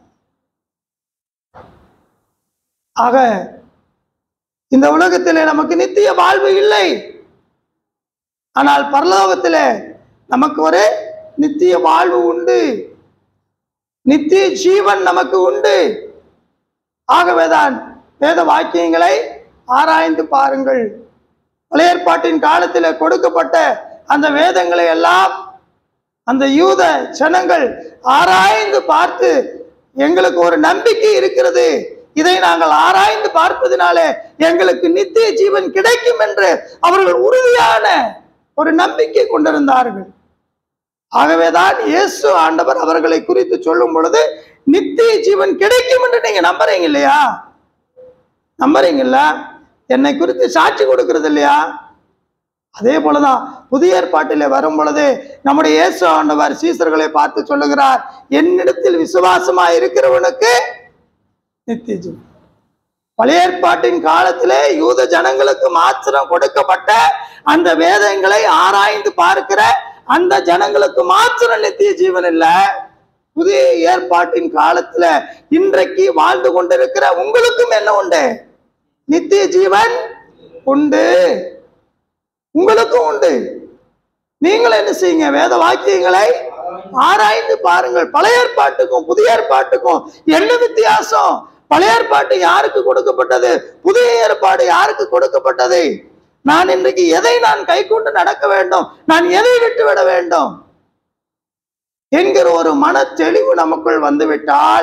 ஆக இந்த உலகத்திலே நமக்கு நித்திய வாழ்வு இல்லை ஆனால் பரலோகத்திலே நமக்கு ஒரு நித்திய வாழ்வு உண்டு நித்திய ஜீவன் நமக்கு உண்டு ஆகவேதான் வேத வாக்கியங்களை ஆராய்ந்து பாருங்கள் பழைய ஏற்பாட்டின் காலத்தில் கொடுக்கப்பட்ட அந்த வேதங்களை எல்லாம் அந்த யூத ஜனங்கள் ஆராய்ந்து பார்த்து எங்களுக்கு ஒரு நம்பிக்கை இருக்கிறது இதை நாங்கள் ஆராய்ந்து பார்ப்பதினாலே எங்களுக்கு நித்திய ஜீவன் கிடைக்கும் என்று அவர்கள் உறுதியான ஒரு நம்பிக்கை கொண்டிருந்தார்கள் ஆகவேதான் இயேசு ஆண்டவர் அவர்களை குறித்து சொல்லும் பொழுது நித்திய ஜீவன் கிடைக்கும் என்று நீங்க நம்புறீங்க இல்லையா நம்புறீங்கல்ல என்னை குறித்து சாட்சி கொடுக்கிறது இல்லையா அதே போலதான் புதிய ஏற்பாட்டிலே வரும் பொழுது நம்முடைய இயேசு ஆண்டவர் சீசர்களை பார்த்து சொல்லுகிறார் என்னிடத்தில் விசுவாசமா இருக்கிறவனுக்கு நித்திய ஜீவன் பழைய ஏற்பாட்டின் காலத்திலே யூத ஜனங்களுக்கு மாத்திரம் கொடுக்கப்பட்ட அந்த வேதங்களை ஆராய்ந்து பார்க்கிற அந்த ஜனங்களுக்கு மாத்திரம் நித்திய ஜீவன் இல்ல புதிய ஏற்பாட்டின் காலத்துல இன்றைக்கு வாழ்ந்து கொண்டிருக்கிற உங்களுக்கும் என்ன உண்டு நித்திய ஜீவன் உண்டு உங்களுக்கும் உண்டு நீங்கள் என்ன செய்யுங்க வேத வாக்கியங்களை ஆராய்ந்து பாருங்கள் பழைய ஏற்பாட்டுக்கும் புதிய ஏற்பாட்டுக்கும் என்ன வித்தியாசம் பழைய ஏற்பாட்டு யாருக்கு கொடுக்கப்பட்டது புதிய ஏற்பாடு யாருக்கு கொடுக்கப்பட்டது நான் இன்றைக்கு எதை நான் கை கொண்டு நடக்க வேண்டும் நான் எதை விட்டு விட வேண்டும் என்கிற ஒரு மன தெளிவு நமக்குள் வந்துவிட்டால்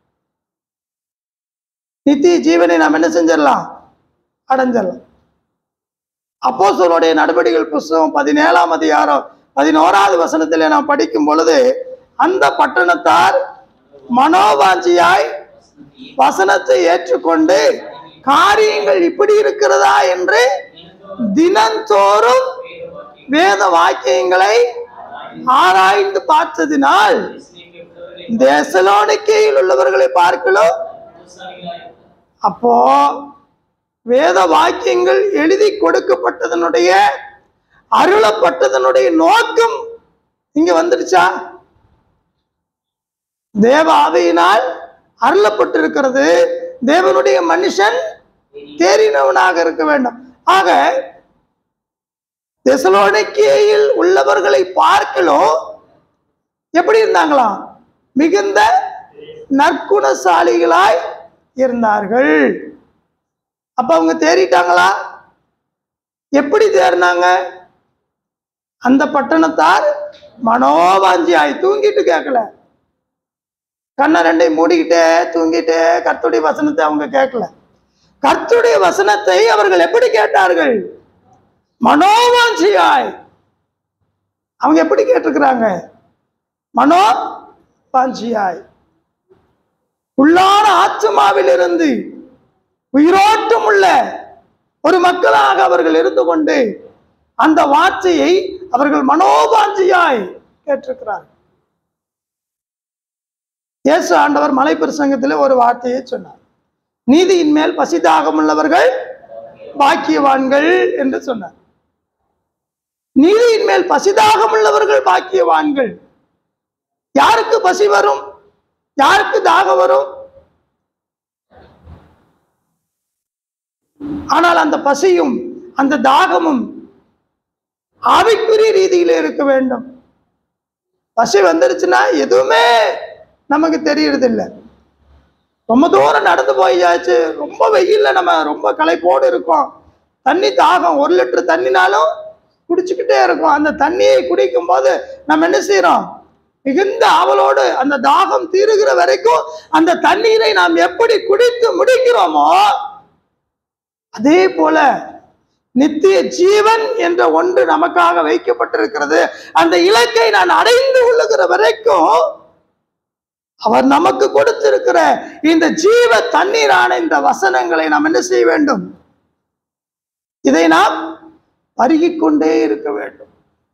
நித்திய ஜீவனை நாம் என்ன செஞ்சிடலாம் அடைஞ்சிடலாம் அப்போஸ்தலருடைய நடவடிக்கைகள் புஸ்தகம் பதினேழாம் அதிகாரம் பதினோராவது வசனத்திலே நாம் படிக்கும் பொழுது அந்த பட்டணத்தார் மனோவாஞ்சியாய் வசனத்தை ஏற்றுக்கொண்டு காரியங்கள் இப்படி இருக்கிறதா என்று தினந்தோறும் வேத வாக்கியங்களை ஆராய்ந்து பார்த்ததினால் தேசலோனிக்கையில் உள்ளவர்களை பார்க்கலாம் அப்போ வேத வாக்கியங்கள் எழுதி கொடுக்கப்பட்டதனுடைய அருளப்பட்டதனுடைய நோக்கம் இங்க வந்துடுச்சா தேவ ஆவியினால் அருளப்பட்டிருக்கிறது தேவனுடைய மனுஷன் தேறினவனாக இருக்க வேண்டும் ஆக தெசலோனிக்கேயில் உள்ளவர்களை பார்க்கலும் எப்படி இருந்தாங்களாம் மிகுந்த நற்குணசாலிகளாய் இருந்தார்கள் அப்ப அவங்க தேறிட்டாங்களா எப்படி தேறினாங்க அந்த பட்டணத்தார் மனோவாஞ்சியாய் தூங்கிட்டு கேட்கல கண்ணை ரெண்டையும் மூடிக்கிட்டே தூங்கிட்டே கர்த்துடைய வசனத்தை அவங்க கேட்கல கர்த்துடைய வசனத்தை அவர்கள் எப்படி கேட்டார்கள் மனோவாஞ்சியாய் அவங்க எப்படி கேட்டிருக்கிறாங்க மனோ வாஞ்சியாய் உள்ளான ஆத்மாவிலிருந்து உயிரோட்டம் உள்ள ஒரு மக்களாக அவர்கள் இருந்து கொண்டு அந்த வார்த்தையை அவர்கள் மனோபாஞ்சியாய் கேட்டிருக்கிறார்கள் இயேசு ஆண்டவர் மலை பிரசங்கத்திலே ஒரு வார்த்தையை சொன்னார் நீதியின் மேல் பசிதாகம் உள்ளவர்கள் பாக்கியவான்கள் என்று சொன்னார் நீதியின் மேல் பசிதாகம் உள்ளவர்கள் பாக்கியவான்கள் யாருக்கு பசி வரும் யாருக்கு தாகம் வரும் ஆனால் அந்த பசியும் அந்த தாகமும் ஆவிக்குரிய ரீதியில இருக்க வேண்டும் பசி வந்துருச்சுன்னா எதுவுமே நமக்கு தெரியறது இல்ல ரொம்ப தூரம் நடந்து போயாச்சு ரொம்ப வெயில்ல நம்ம ரொம்ப களைப்போடு இருக்கோம் தண்ணி தாகம் ஒரு லிட்டர் தண்ணினாலும் குடிச்சுக்கிட்டே இருக்கும் அந்த தண்ணியை குடிக்கும் போது நம்ம என்ன செய்யறோம் மிகுந்த ஆவலோடு அந்த தாகம் தீருகிற வரைக்கும் அந்த தண்ணீரை நாம் எப்படி குடித்து முடிக்கிறோமோ அதே போல நித்திய ஜீவன் என்ற ஒன்று நமக்காக வைக்கப்பட்டிருக்கிறது அந்த இலக்கை நான் அடைந்து கொள்ளுகிற வரைக்கும் அவர் நமக்கு கொடுத்திருக்கிற இந்த ஜீவ தண்ணீரான இந்த வசனங்களை நாம் என்ன செய்ய வேண்டும் இதை நாம் பருகிக் கொண்டே இருக்க வேண்டும்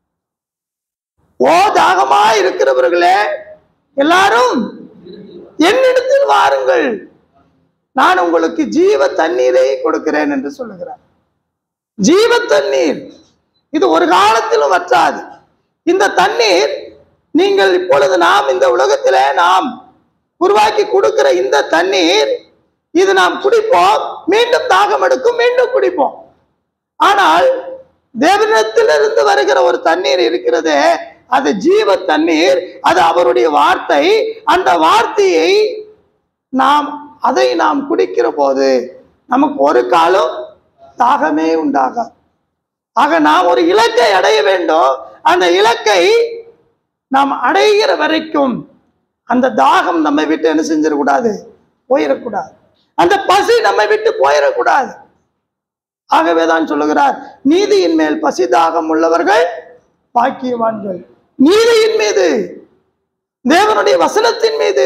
ஓ தாகமா இருக்கிறவர்களே எல்லாரும் என்னிடத்தில் வாருங்கள் நான் உங்களுக்கு ஜீவ தண்ணீரை கொடுக்கிறேன் என்று சொல்லுகிறார் ஜீவ தண்ணீர் இது ஒரு காலத்திலும் வற்றாது இந்த தண்ணீர் நீங்கள் இப்பொழுது நாம் இந்த உலகத்திலே நாம் உருவாக்கி கொடுக்கிற இந்த தண்ணீர் இது நாம் குடிப்போம் மீண்டும் தாகம் எடுக்கும் மீண்டும் குடிப்போம் ஆனால் தேவனிடத்திலிருந்து வருகிற ஒரு தண்ணீர் இருக்கிறது அது ஜீவ தண்ணீர் அது அவருடைய வார்த்தை அந்த வார்த்தையை நாம் அதை நாம் குடிக்கிற போது நமக்கு ஒரு காலம் தாகமே உண்டாகாது ஆக நாம் ஒரு இலக்கை அடைய வேண்டும் அந்த இலக்கை நாம் அடைகிற வரைக்கும் அந்த தாகம் நம்மை விட்டு என்ன செஞ்சிடக்கூடாது போயிடக்கூடாது அந்த பசி நம்மை விட்டு போயிடக்கூடாது ஆகவே தான் சொல்லுகிறார் நீதியின் மேல் பசி தாகம் உள்ளவர்கள் பாக்கியவான்கள் நீதியின் மீது தேவனுடைய வசனத்தின் மீது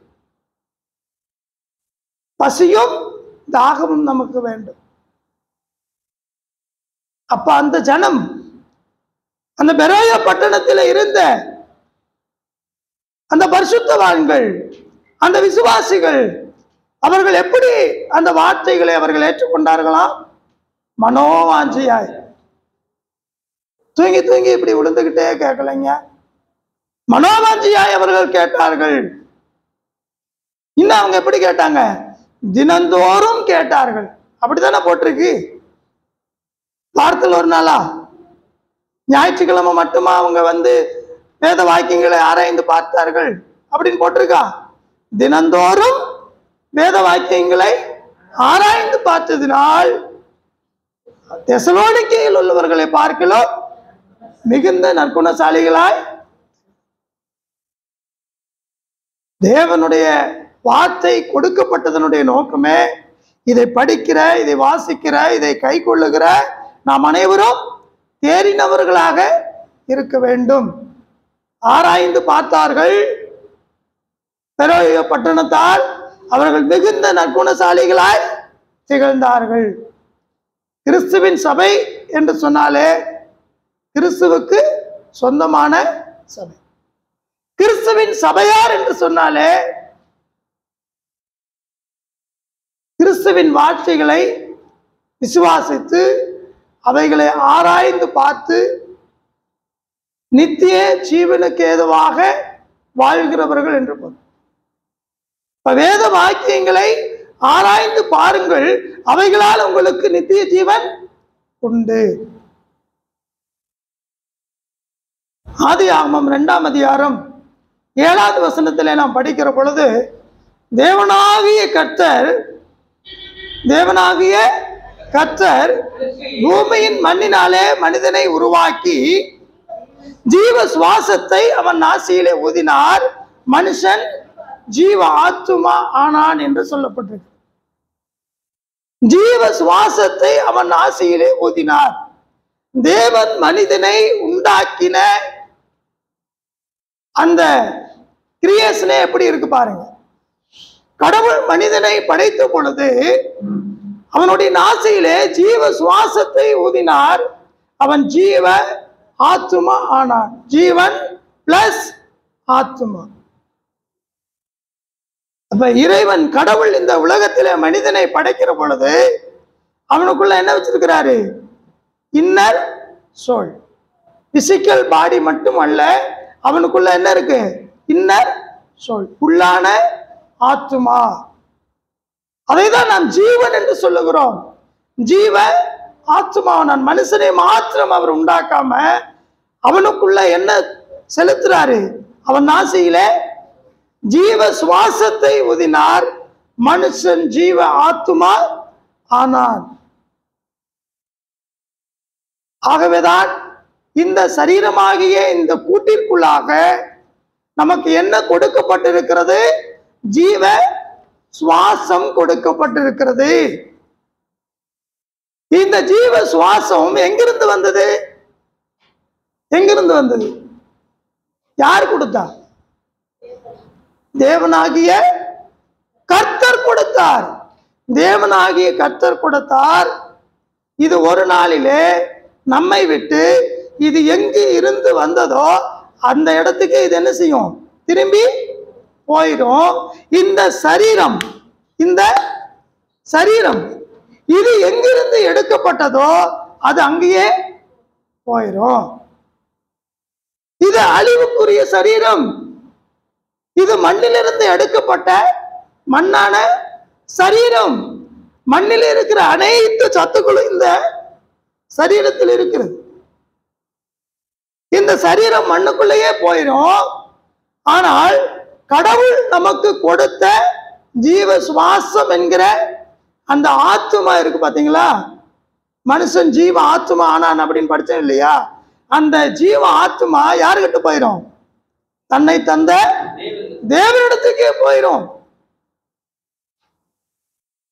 பசியும் தாகமும் நமக்கு வேண்டும் அப்ப அந்த ஜனம் அந்த பெரோய பட்டணத்தில் இருந்த அந்த பரிசுத்தவான்கள் அந்த விசுவாசிகள் அவர்கள் எப்படி அந்த வார்த்தைகளை அவர்கள் ஏற்றுக்கொண்டார்களாம் மனோவாஞ்சியாய் தூங்கி தூங்கி இப்படி விழுந்துகிட்டே கேட்கலைங்க மனோவாஞ்சியாய் அவர்கள் கேட்டார்கள் இன்னும் அவங்க எப்படி கேட்டாங்க தினந்தோறும் கேட்டார்கள் அப்படித்தானே போட்டிருக்கு வாரத்தில் ஒரு நாளா ஞாயிற்றுக்கிழமை மட்டுமா அவங்க வந்து வேத வாக்கியங்களை ஆராய்ந்து பார்த்தார்கள் அப்படின்னு போட்டிருக்கா தினந்தோறும் வேத வாக்கியங்களை ஆராய்ந்து பார்த்ததினால் தெசலோனிக்கையில் உள்ளவர்களை பார்க்கலாம் மிகுந்த நற்குணசாலிகளாய் தேவனுடைய வார்த்தை கொடுக்கப்பட்டதனுடைய நோக்கமே இதை படிக்கிற இதை வாசிக்கிற இதை கை கொள்ளுகிற நாம் அனைவரும் தேறினவர்களாக இருக்க வேண்டும் ஆராய்ந்து பார்த்தார்கள் பெரோய பட்டணத்தால் அவர்கள் மிகுந்த நற்குணசாலிகளாய் திகழ்ந்தார்கள் கிறிஸ்துவின் சபை என்று சொன்னாலே கிறிஸ்துவுக்கு சொந்தமான சபை கிறிஸ்துவின் சபையார் என்று சொன்னாலே கிறிஸ்துவின் வார்த்தைகளை விசுவாசித்து அவைகளை ஆராய்ந்து பார்த்து நித்திய ஜீவனுக்கு ஏதுவாக வாழ்கிறவர்கள் என்று பொருள் இப்ப வேத வாக்கியங்களை ஆராய்ந்து பாருங்கள் அவைகளால் உங்களுக்கு நித்திய ஜீவன் உண்டு ஆதி ஆகமம் இரண்டாம் அதிகாரம் ஏழாவது வசனத்திலே நாம் படிக்கிற பொழுது தேவனாகிய கர்த்தர் தேவனாகிய கர்த்தர் பூமியின் மண்ணினாலே மனிதனை உருவாக்கி ஜீவ சுவாசத்தை அவன் நாசியிலே ஊதினார் மனுஷன் ஜீவ ஆத்துமா ஆனான் என்று சொல்லப்பட்டிருக்கு ஜீவ சுவாசத்தை அவன் நாசியிலே ஊதினார் தேவன் மனிதனை உண்டாக்கின அந்த கிரியேஷனே எப்படி இருக்கு பாருங்க கடவுள் மனிதனை படைத்த பொழுது அவனுடைய நாசியிலே ஜீவ சுவாசத்தை ஊதினார் அவன் ஜீவ ஆத்துமா ஆனான் ஜீவன் பிளஸ் ஆத்துமா அப்ப இறைவன் கடவுள் இந்த உலகத்திலே மனிதனை படைக்கிற பொழுது அவனுக்குள்ள என்ன வச்சிருக்கிறாரு இன்னர் சோல் பிசிக்கல் பாடி மட்டும் அல்ல அவனுக்குள்ள என்ன இருக்கு இன்னர் சோல் உள்ளான ஆத்துமா அதை தான் நாம் ஜீவன் என்று சொல்லுகிறோம் ஜீவ ஆத்மா நான் மனுஷனை மாத்திரம் அவர் உண்டாக்காம அவனுக்குள்ள என்ன செலுத்துறாரு அவன் நாசியில ஜீவ சுவாசத்தை ஊதினார் மனுஷன் ஜீவ ஆத்துமா ஆனான் ஆகவேதான் இந்த சரீரமாகிய இந்த கூட்டிற்குள்ளாக நமக்கு என்ன கொடுக்கப்பட்டிருக்கிறது ஜீவ சுவாசம் கொடுக்கப்பட்டிருக்கிறது இந்த ஜீவ சுவாசம் எங்கிருந்து வந்தது எங்கிருந்து வந்தது யார் கொடுத்தா தேவனாகிய கர்த்தர் கொடுத்தார் தேவனாகிய கர்த்தர் கொடுத்தார் இது ஒரு நாளிலே நம்மை விட்டு இது எங்கு இருந்து வந்ததோ அந்த இடத்துக்கு இது என்ன செய்யும் திரும்பி போயிடும் இந்த சரீரம் இந்த சரீரம் இது எங்கிருந்து எடுக்கப்பட்டதோ அது அங்கேயே போயிடும் இது அழிவுக்குரிய சரீரம் இது மண்ணிலிருந்து எடுக்கப்பட்ட மண்ணான சரீரம் மண்ணில் இருக்கிற அனைத்து சத்துக்களும் இந்த சரீரத்தில் இருக்கிறது இந்த சரீரம் மண்ணுக்குள்ளேயே போயிடும் ஆனால் கடவுள் நமக்கு கொடுத்த ஜீவ சுவாசம் என்கிற அந்த ஆத்துமா இருக்கு பாத்தீங்களா மனுஷன் ஜீவ ஆத்துமா ஆனான் அப்படின்னு படிச்சேன் இல்லையா அந்த ஜீவ ஆத்துமா யாருக்கிட்ட போயிடும் தன்னை தந்த தேவனிடத்துக்கே போயிடும்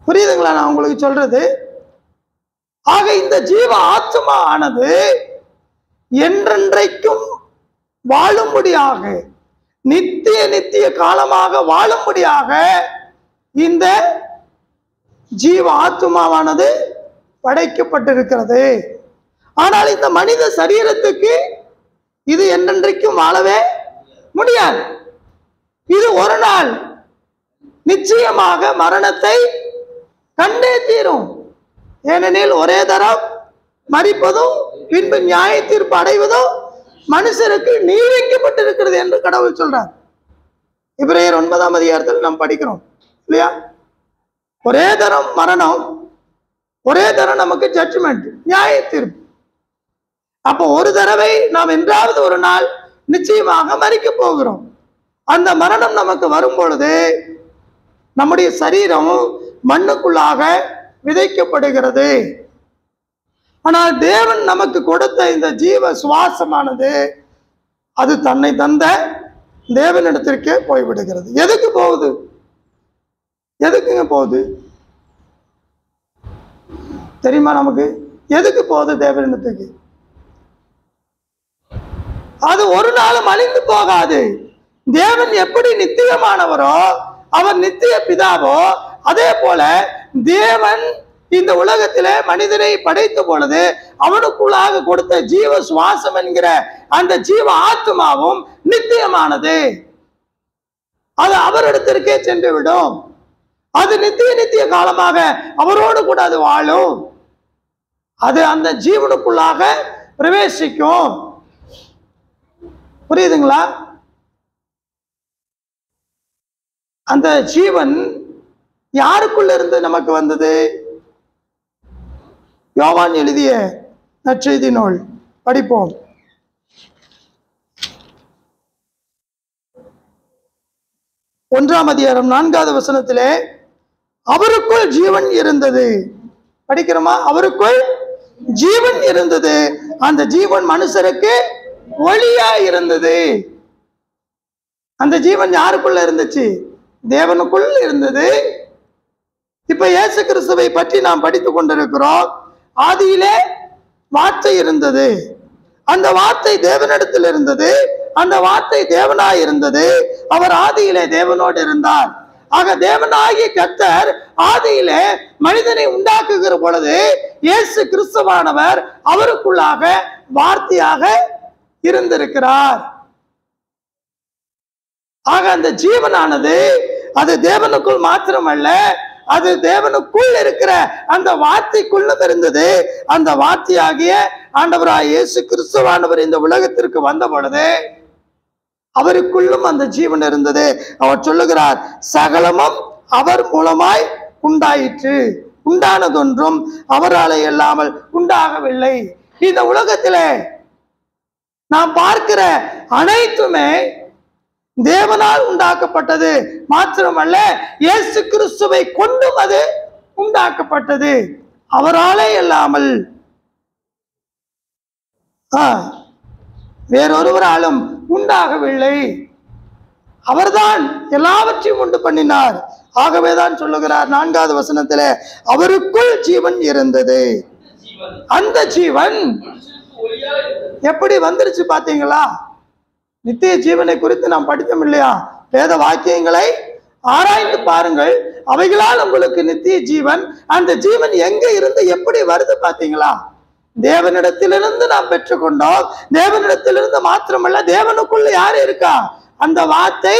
புரியுதுங்களா நான் உங்களுக்கு சொல்றது ஆக இந்த ஜீவ ஆத்மா ஆனது என்றென்றைக்கும் வாழும்படியாக நித்திய நித்திய காலமாக வாழும்படியாக இந்த ஜீவ ஆத்மாவானது படைக்கப்பட்டிருக்கிறது ஆனால் இந்த மனித சரீரத்துக்கு இது என்றென்றைக்கும் வாழவே முடியாது இது ஒரு நாள் நிச்சயமாக மரணத்தை கண்டே தீரும் ஏனெனில் ஒரே தரம் மறிப்பதும் பின்பு நியாய தீர்ப்பு அடைவதும் மனுஷருக்கு நியமிக்கப்பட்டிருக்கிறது என்று கடவுள் சொல்றார் இப்ரேயர் ஒன்பதாம் அதிகாரத்தில் நாம் படிக்கிறோம் இல்லையா ஒரே தரம் மரணம் ஒரே தரம் நமக்கு ஜட்ஜ்மெண்ட் நியாய தீர்ப்பு அப்போ ஒரு தடவை நாம் என்றாவது ஒரு நாள் நிச்சயமாக மறிக்க போகிறோம் அந்த மரணம் நமக்கு வரும் பொழுது நம்முடைய சரீரம் மண்ணுக்குள்ளாக விதைக்கப்படுகிறது ஆனால் தேவன் நமக்கு கொடுத்த இந்த ஜீவ சுவாசமானது அது தன்னை தந்த தேவனிடத்திற்கே போய்விடுகிறது எதுக்கு போகுது எதுக்குங்க போகுது தெரியுமா நமக்கு எதுக்கு போகுது தேவனிடத்துக்கு அது ஒரு நாளும் அழிந்து போகாது தேவன் எப்படி நித்தியமானவரோ அவர் நித்திய பிதாவோ அதே போல தேவன் இந்த உலகத்திலே மனிதனை படைத்த பொழுது அவனுக்குள்ளாக கொடுத்த ஜீவ சுவாசம் என்கிற அந்த ஜீவ ஆத்மாவும் நித்தியமானது அது அவரிடத்திற்கே சென்று விடும் அது நித்திய நித்திய காலமாக அவரோடு கூட அது வாழும் அது அந்த ஜீவனுக்குள்ளாக பிரவேசிக்கும் புரியுதுங்களா அந்த ஜீவன் யாருக்குள்ள இருந்து நமக்கு வந்தது யோவான் எழுதிய நற்செய்தி நூல் படிப்போம் ஒன்றாம் அதிகாரம் நான்காவது வசனத்திலே அவருக்குள் ஜீவன் இருந்தது படிக்கிறோமா அவருக்குள் ஜீவன் இருந்தது அந்த ஜீவன் மனுஷருக்கு ஒளியா இருந்தது அந்த ஜீவன் யாருக்குள்ள இருந்துச்சு தேவனுக்குள் இருந்தது இப்ப இயேசு கிறிஸ்துவை பற்றி நாம் படித்துக் கொண்டிருக்கிறோம் ஆதியிலே வார்த்தை இருந்தது அந்த வார்த்தை தேவனிடத்தில் இருந்தது அந்த வார்த்தை தேவனாய் இருந்தது அவர் ஆதியிலே தேவனோடு இருந்தார் ஆக தேவனாகிய கர்த்தர் ஆதியிலே மனிதனை உண்டாக்குகிற பொழுது இயேசு கிறிஸ்துவானவர் அவருக்குள்ளாக வார்த்தையாக இருந்திருக்கிறார் ஆக அந்த ஜீவனானது அது தேவனுக்குள் மாத்திரமல்ல அது தேவனுக்குள் இருக்கிற அந்த வார்த்தைக்குள்ளும் இருந்தது அந்த வார்த்தையாகிய ஆண்டவராய் இயேசு கிறிஸ்துவானவர் இந்த உலகத்திற்கு வந்த பொழுது அவருக்குள்ளும் அந்த ஜீவன் இருந்தது அவர் சொல்லுகிறார் சகலமும் அவர் மூலமாய் உண்டாயிற்று உண்டானதொன்றும் அவராலே இல்லாமல் உண்டாகவில்லை இந்த உலகத்திலே நாம் பார்க்கிற அனைத்துமே தேவனால் உண்டாக்கப்பட்டது மாத்திரமல்ல இயேசு கிறிஸ்துவை கொண்டும் அது உண்டாக்கப்பட்டது அவராலே இல்லாமல் ஆ, வேறொருவராலும் உண்டாகவில்லை அவர்தான் எல்லாவற்றையும் உண்டு பண்ணினார் ஆகவேதான் சொல்லுகிறார் நான்காவது வசனத்திலே அவருக்குள் ஜீவன் இருந்தது ஜீவன் அந்த ஜீவன் மனுஷனுக்கு ஒளியா இருந்தது எப்படி வந்துருச்சு பாத்தீங்களா நித்திய ஜீவனை குறித்து நாம் படித்தோம் இல்லையா வேத வாக்கியங்களை ஆராய்ந்து பாருங்கள் அவைகளால் உங்களுக்கு நித்திய ஜீவன் அந்த ஜீவன் எங்க இருந்து எப்படி வருது பாத்தீங்களா தேவனிடத்திலிருந்து நாம் பெற்றுக்கொண்டோம் தேவனிடத்திலிருந்து மாத்திரமல்ல தேவனுக்குள்ள யார் இருக்கா அந்த வார்த்தை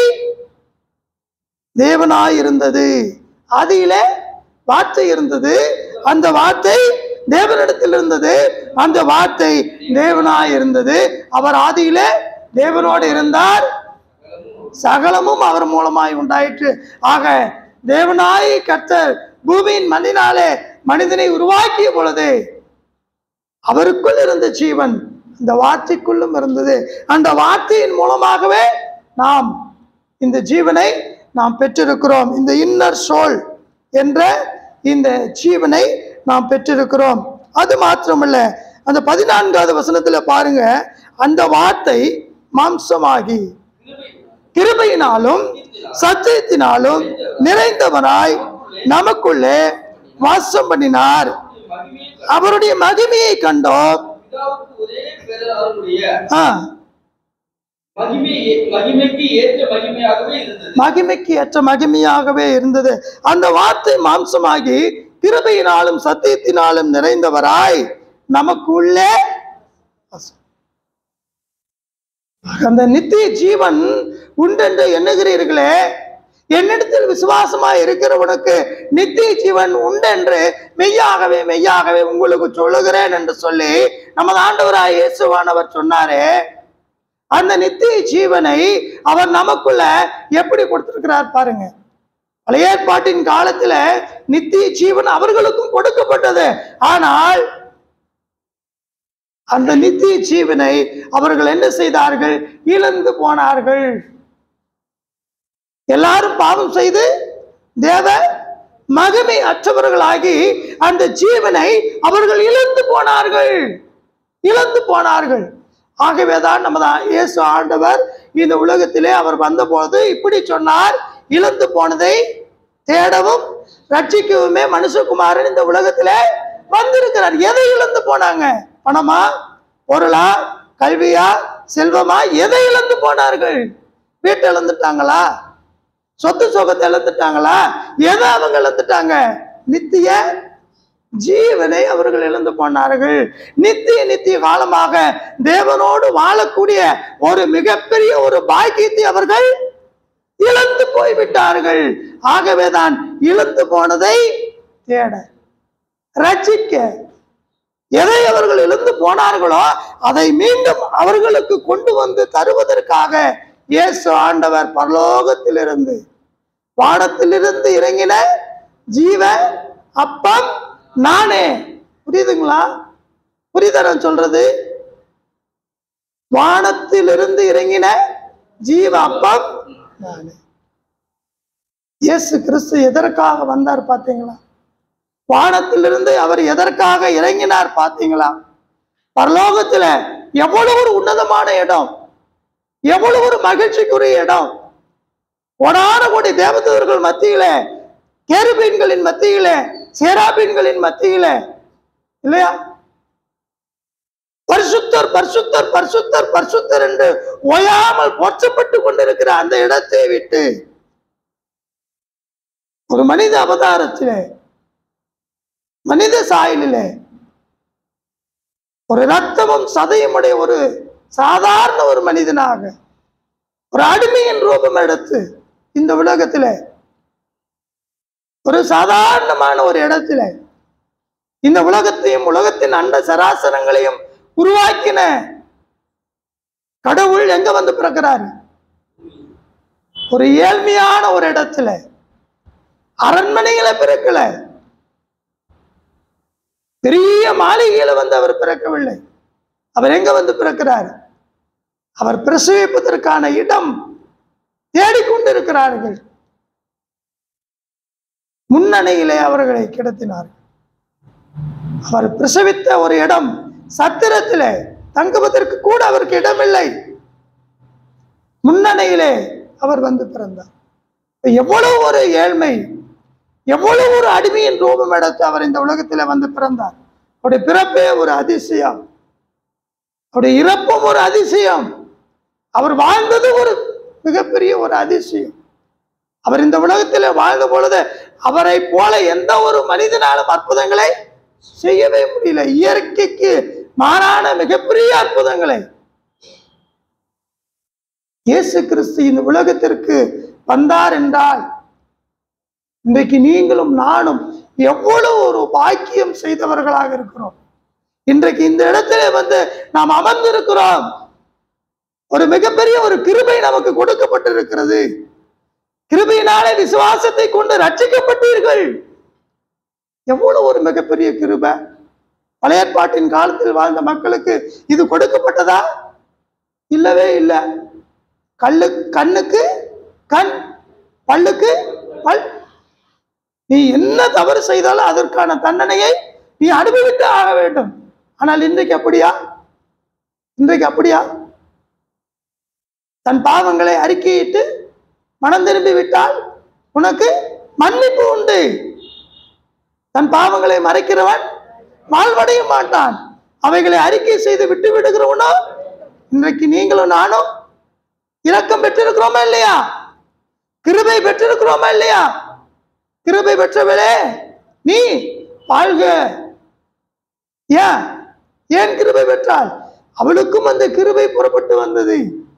தேவனாய் இருந்தது ஆதியிலே வார்த்தை இருந்தது அந்த வார்த்தை தேவனிடத்தில் இருந்தது அந்த வார்த்தை தேவனாய் இருந்தது அவர் ஆதியிலே தேவனோடு இருந்தார் சகலமும் அவர் மூலமாய் உண்டாயிற்று ஆக தேவனாய் கர்த்தர் பூமியின் மண்ணினாலே மனிதனை உருவாக்கிய பொழுது அவருக்குள் இருந்த ஜீவன் அந்த வார்த்தைக்குள்ளும் இருந்தது அந்த வார்த்தையின் மூலமாகவே நாம் இந்த ஜீவனை நாம் பெற்றிருக்கிறோம் இந்த இன்னர் சோல் என்ற இந்த ஜீவனை நாம் பெற்றிருக்கிறோம் அது மாத்திரமல்ல அந்த பதினான்காவது வசனத்துல பாருங்க அந்த வார்த்தை மாம்சமாகி கிருபை கிருபையினாலும் சத்தியத்தினாலும் நிறைந்தவனாய் நமக்குள்ளே வாசம் பண்ணினார் மகிமையை அவருடைய மகிமையை கண்டோம் பிதாவுக்கு ஒரே பேராளருடைய ஆ, மகிமை மகிமைக்கு ஏற்ற மகிமையாகவே இருந்தது மகிமைக்கு ஏற்ற மகிமையாகவே இருந்தது அந்த வார்த்தை மாம்சமாகி கிருபையினாலும் சத்தியத்தினாலும் நிறைந்தவராய் நமக்குள்ளே வாசம். அந்த நித்திய ஜீவன் உண்டென்று எண்ணுகிறீர்களே என்னிடத்தில் விசுவாசமா இருக்கிறவனுக்கு நித்திய ஜீவன் உண்டென்று மெய்யாகவே மெய்யாகவே உங்களுக்கு சொல்லுகிறேன் என்று சொல்லி நமது ஆண்டவராய் இயேசுவானவர் சொன்னாரே அந்த நித்திய ஜீவனை அவர் நமக்குள்ள எப்படி கொடுத்திருக்கிறார் பாருங்க பழைய ஏற்பாட்டின் காலத்துல நித்திய ஜீவன் அவர்களுக்கும் கொடுக்கப்பட்டது ஆனால் அந்த நித்திய ஜீவனை அவர்கள் என்ன செய்தார்கள் இழந்து போனார்கள் எல்லாரும் பாவம் செய்து தேவ மகிமை அற்றவர்களாகி அந்த ஜீவனை அவர்கள் இழந்து போனார்கள் இழந்து போனார்கள் ஆகவேதான் நமது இயேசு ஆண்டவர் இந்த உலகத்திலே அவர் வந்தபோது இப்படி சொன்னார் இழந்து போனதை தேடவும் ரட்சிக்கவுமே மனுஷகுமாரன் இந்த உலகத்திலே வந்திருக்கிறார் எதை இழந்து போனாங்க பணமா பொருளா கல்வியா செல்வமா எதை இழந்து போனார்கள் வீட்டை இழந்துட்டாங்களா சொத்து சுகத்தை இழந்துட்டாங்களா எதை அவங்க இழந்துட்டாங்க நித்திய ஜீவனை அவர்கள் இழந்து போனார்கள் நித்திய நித்திய காலமாக தேவனோடு வாழக்கூடிய ஒரு மிகப்பெரிய ஒரு பாக்கியத்தை அவர்கள் இழந்து போய்விட்டார்கள் ஆகவேதான் இழந்து போனதை தேட ரட்சிக்க எதை அவர்கள் இழந்து போனார்களோ அதை மீண்டும் அவர்களுக்கு கொண்டு வந்து தருவதற்காக இயேசு ஆண்டவர் பரலோகத்திலிருந்து வானத்திலிருந்து இறங்கின ஜீவ அப்பம் நானே புரியுதுங்களா புரியுதா நான் சொல்றது வானத்திலிருந்து இறங்கின ஜீவ அப்பம் நானே இயேசு கிறிஸ்து எதற்காக வந்தார் பார்த்தீங்களா வானத்திலிருந்து அவர் எதற்காக இறங்கினார் பார்த்தீங்களா பரலோகத்துல எவ்வளவு ஒரு உன்னதமான இடம் எவ்வளவு ஒரு மகிழ்ச்சிக்குரிய இடம் கொடான கோடி தேவதூர்கள் மத்தியில கேருபீன்களின் மத்தியில சேராபீன்களின் மத்தியில இல்லையா பரிசுத்தர் பரிசுத்தர் பரிசுத்தர் பரிசுத்தர் என்று ஓயாமல் போற்றப்பட்டு கொண்டிருக்கிற அந்த இடத்தை விட்டு ஒரு மனித அவதாரத்திலே மனித சாயலிலே ஒரு ரத்தமும் சதையுமுடைய ஒரு சாதாரண ஒரு மனிதனாக ஒரு அடிமையின் ரூபம் எடுத்து இந்த உலகத்திலே ஒரு சாதாரணமான ஒரு இடத்துல இந்த உலகத்தையும் உலகத்தின் அண்ட சராசரங்களையும் உருவாக்கின கடவுள் எங்க வந்து பிறக்கிறாரு ஒரு ஏழ்மையான ஒரு இடத்துல அரண்மனைகளை பிறக்கல பெரிய மாளிகையில வந்து அவர் பிறக்கவில்லை அவர் எங்க வந்து பிறக்கிறார் அவர் பிரசவிப்பதற்கான இடம் தேடிக்கொண்டிருக்கிறார்கள் முன்னணியிலே அவர்களை கிடத்தினார் அவர் பிரசவித்த ஒரு இடம் சத்திரத்திலே தங்குவதற்கு கூட அவருக்கு இடமில்லை முன்னணியிலே அவர் வந்து பிறந்தார் எவ்வளவு ஒரு ஏழ்மை எவ்வளவு ஒரு அடிமையின் ரூபம் எடுத்து அவர் இந்த உலகத்திலே வந்து பிறந்தார் அவருடைய பிறப்பே ஒரு அதிசயம் அவருடைய இறப்பும் ஒரு அதிசயம் அவர் வாழ்ந்தது ஒரு மிகப்பெரிய ஒரு அதிசயம் அவர் இந்த உலகத்தில் வாழ்ந்த பொழுது அவரை போல எந்த ஒரு மனிதனாலும் அற்புதங்களை செய்யவே முடியல இயற்கைக்கு மாறான மிகப்பெரிய அற்புதங்களை இயேசு கிறிஸ்து இந்த உலகத்திற்கு வந்தார் என்றால் இன்றைக்கு நீங்களும் நானும் எவ்வளவு ஒரு பாக்கியம் செய்தவர்களாக இருக்கிறோம் இன்றைக்கு இந்த இடத்துல வந்து நாம் அமர்ந்திருக்கிறோம் ஒரு மிகப்பெரிய ஒரு கிருபை நமக்கு கொடுக்கப்பட்டிருக்கிறது கிருபையினாலே விசுவாசத்தை கொண்டு ரட்சிக்கப்பட்டீர்கள் எவ்வளவு ஒரு மிகப்பெரிய கிருபை பழைய ஏற்பாட்டின் காலத்தில் வாழ்ந்த மக்களுக்கு இது கொடுக்கப்பட்டதா இல்லவே இல்லை கல்லு கண்ணுக்கு கண் பல்லுக்கு பல் நீ என்ன தவறு செய்தாலும் அதற்கான தண்டனையை நீ அனுபவித்து ஆக வேண்டும் ஆனால் இன்றைக்கு அப்படியா இன்றைக்கு அப்படியா தன் பாவங்களை அறிக்கையிட்டு மனம் திரும்பி விட்டால் உனக்கு மன்னிப்பு உண்டு தன் பாவங்களை மறைக்கிறவன் வாழ்வடைய மாட்டான் அவைகளை அறிக்கை செய்து விட்டு விடுகிறவனோ இன்றைக்கு நீங்களும் நானும் இரக்கம் பெற்றிருக்கிறோமா இல்லையா கிருபை பெற்றிருக்கிறோமா இல்லையா கிருபை பெற்றவளே நீ வாழ்க ஏன் ஏன் கிருபை பெற்றாள் அவளுக்கும் அந்த கிருபை புறப்பட்டு வந்தது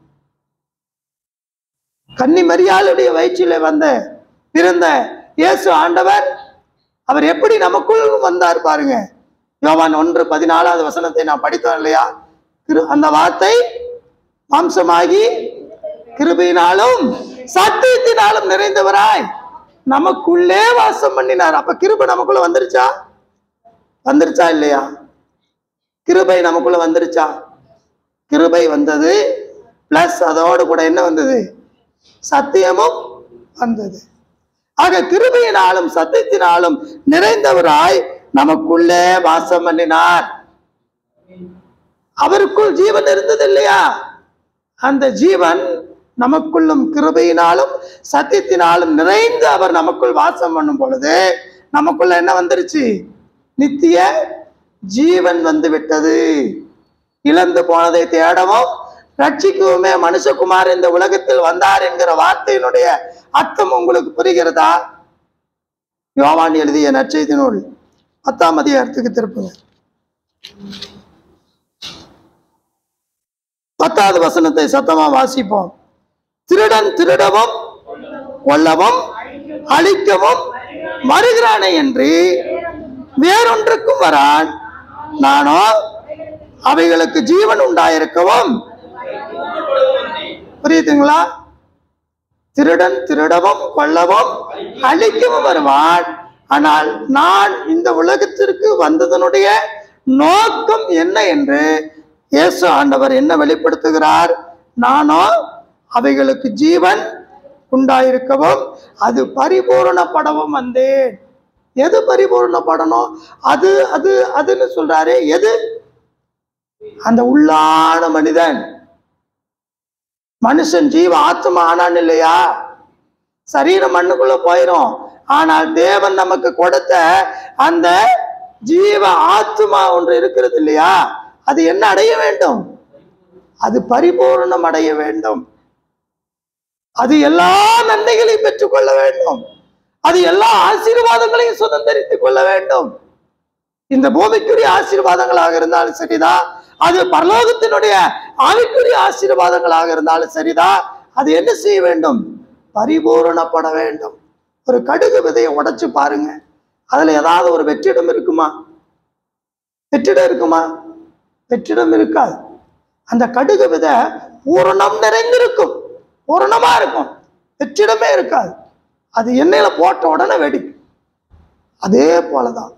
கன்னி மரியாளுடைய வயிற்றிலே வந்த பிறந்த இயேசு ஆண்டவர் அவர் எப்படி நமக்குள் வந்தார் பாருங்க யோவான் ஒன்று பதினாலாவது வசனத்தை நான் படித்தோம் இல்லையா கிரு- அந்த வார்த்தை மாம்சமாகி கிருபையினாலும் சத்தியத்தினாலும் நிறைந்தவராய் நமக்குள்ளே வாசம் பண்ணினார் அப்ப கிருபை நமக்குள்ள வந்துருச்சா வந்துருச்சா இல்லையா கிருபை நமக்குள்ள வந்துருச்சா கிருபை வந்தது பிளஸ் அதோடு கூட என்ன வந்தது சத்தியமும் வந்தது ஆக கிருபையினாலும் சத்தியத்தினாலும் நிறைந்தவராய் நமக்குள்ளே வாசம் பண்ணினார் அவருக்குள் ஜீவன் இருந்தது இல்லையா அந்த ஜீவன் நமக்குள்ளும் கிருபையினாலும் சத்தியத்தினாலும் நிறைந்து அவர் நமக்குள் வாசம் பண்ணும் பொழுது நமக்குள்ள என்ன வந்துருச்சு நித்திய ஜீவன் வந்து விட்டது இழந்து போனதை தேடவும் ரட்சிக்கவுமே மனுஷகுமார் இந்த உலகத்தில் வந்தார் என்கிற வார்த்தையினுடைய அர்த்தம் உங்களுக்கு புரிகிறதா யோவான் எழுதிய நற்செய்தி நூல் பத்தாம் அதிகாரத்துக்கு திருப்புங்க பத்தாவது வசனத்தை சத்தமா வாசிப்போம் திருடன் திருடவும் கொல்லவும் அழிக்கவும் வருகிறானே என்று வேறொன்றுக்கும் வரான் நானோ அவைகளுக்கு ஜீவன் உண்டாயிருக்கவும் புரியுதுங்களா திருடன் திருடவும் கொல்லவும் அழிக்கவும் வருவான் ஆனால் நான் இந்த உலகத்திற்கு வந்ததனுடைய நோக்கம் என்ன என்று இயேசு ஆண்டவர் என்ன வெளிப்படுத்துகிறார் நானோ அவைகளுக்கு ஜீவன் உண்டாயிருக்கவும் அது பரிபூரணப்படவும் வந்தேன் எது பரிபூரணப்படணும் அது அது அதுன்னு சொல்றாரு எது அந்த உள்ளான மனிதன் மனுஷன் ஜீவ ஆத்மா ஆனான் இல்லையா சரீரம் மண்ணுக்குள்ள போயிரும் ஆனால் தேவன் நமக்கு கொடுத்த அந்த ஜீவ ஆத்மா ஒன்று இருக்கிறது இல்லையா அது என்ன அடைய வேண்டும் அது பரிபூரணம் அடைய வேண்டும் அது எல்லா நன்மைகளையும் பெற்றுக்கொள்ள வேண்டும் அது எல்லா ஆசீர்வாதங்களையும் சுதந்திரித்துக் கொள்ள வேண்டும் இந்த பூமிக்குரிய ஆசீர்வாதங்களாக இருந்தாலும் சரிதான் அது பரலோகத்தினுடைய ஆவிக்குரிய ஆசீர்வாதங்களாக இருந்தாலும் சரிதான் அது என்ன செய்ய வேண்டும் பரிபூரணப்பட வேண்டும் ஒரு கடுகு விதையை உடைச்சு பாருங்க அதுல ஏதாவது ஒரு வெற்றிடம் இருக்குமா வெற்றிடம் இருக்குமா வெற்றிடம் இருக்காது அந்த கடுகு விதை பூரணம் நிறைந்திருக்கும் பூரணமா இருக்கும் வெற்றிடமே இருக்காது அது எண்ணெயில போட்ட உடனே வெடிக்கும் அதே போலதான்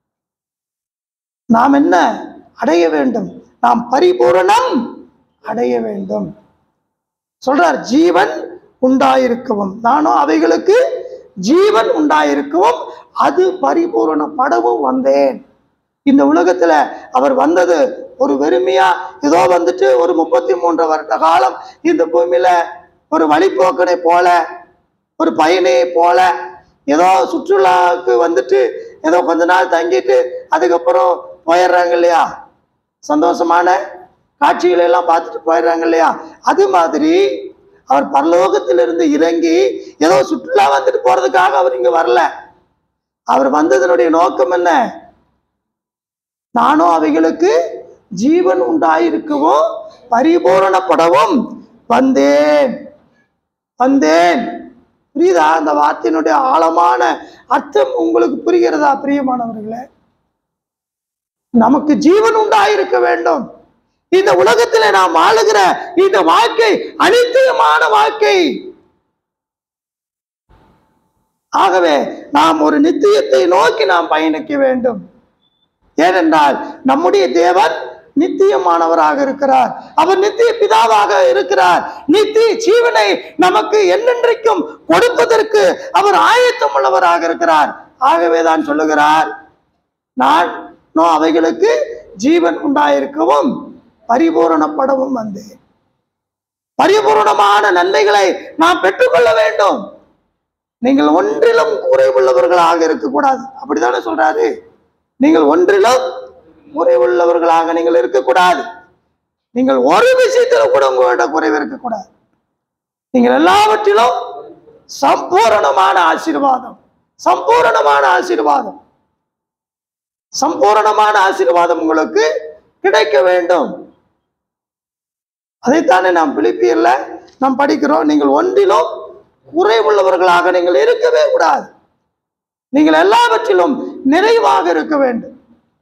நாம் என்ன அடைய வேண்டும் நாம் பரிபூரணம் அடைய வேண்டும் சொல்றார் ஜீவன் உண்டாயிருக்கவும் நானும் அவைகளுக்கு ஜீவன் உண்டாயிருக்கவும் அது பரிபூரணப்படவும் வந்தேன் இந்த உலகத்துல அவர் வந்தது ஒரு வெறுமையா ஏதோ வந்துட்டு ஒரு முப்பத்தி மூன்று வருட காலம் இந்த பூமியில ஒரு வழிபோக்கனை போல ஒரு பயணியை போல ஏதோ சுற்றுலாவுக்கு வந்துட்டு ஏதோ கொஞ்ச நாள் தங்கிட்டு அதுக்கப்புறம் போயிடுறாங்க இல்லையா சந்தோஷமான காட்சிகளை எல்லாம் பார்த்துட்டு போயிடுறாங்க இல்லையா அது மாதிரி அவர் பரலோகத்திலிருந்து இறங்கி ஏதோ சுற்றுலா வந்துட்டு போறதுக்காக அவர் இங்க வரல அவர் வந்ததனுடைய நோக்கம் என்ன நானும் அவைகளுக்கு ஜீவன் உண்டாயிருக்கவும் பரிபூரணப்படவும் வந்தேன் வந்தேன் புரியுதா அந்த வார்த்தையினுடைய ஆழமான அர்த்தம் உங்களுக்கு புரிகிறதா பிரியமானவர்களே நமக்கு ஜீவன் உண்டாயிருக்க வேண்டும் இந்த உலகத்துல நாம் வாழுகிற இந்த வாழ்க்கை அனித்தியமான வாழ்க்கை ஆகவே நாம் ஒரு நித்தியத்தை நோக்கி நாம் பயணிக்க வேண்டும் ஏனென்றால் நம்முடைய தேவன் நித்தியமானவராக இருக்கிறார் அவர் நித்திய பிதாவாக இருக்கிறார் நித்திய ஜீவனை நமக்கு என்னென்றைக்கும் கொடுப்பதற்கு அவர் ஆயத்தம் உள்ளவராக இருக்கிறார் ஆகவே தான் சொல்லுகிறார் நான் நோ அவைகளுக்கு ஜீவன் உண்டாயிருக்கவும் பரிபூரணப்படவும் வந்தேன் பரிபூரணமான நன்மைகளை நாம் பெற்றுக்கொள்ள வேண்டும் நீங்கள் ஒன்றிலும் குறைவுள்ளவர்களாக இருக்கக்கூடாது அப்படித்தானே சொல்றாரு நீங்கள் ஒன்றிலும் குறைவுள்ளவர்களாக நீங்கள் இருக்கக்கூடாது நீங்கள் ஒரு விஷயத்துல கூட உங்களோட குறைவு இருக்கக்கூடாது நீங்கள் எல்லாவற்றிலும் சம்பூரணமான ஆசீர்வாதம் சம்பூரணமான ஆசீர்வாதம் சம்பூரணமான ஆசீர்வாதம் உங்களுக்கு கிடைக்க வேண்டும் அதைத்தானே நாம் பிலிப்பியர்ல நாம் படிக்கிறோம் நீங்கள் ஒன்றிலும் குறைவுள்ளவர்களாக நீங்கள் இருக்கவே கூடாது நீங்கள் எல்லாவற்றிலும் நிறைவாக இருக்க வேண்டும்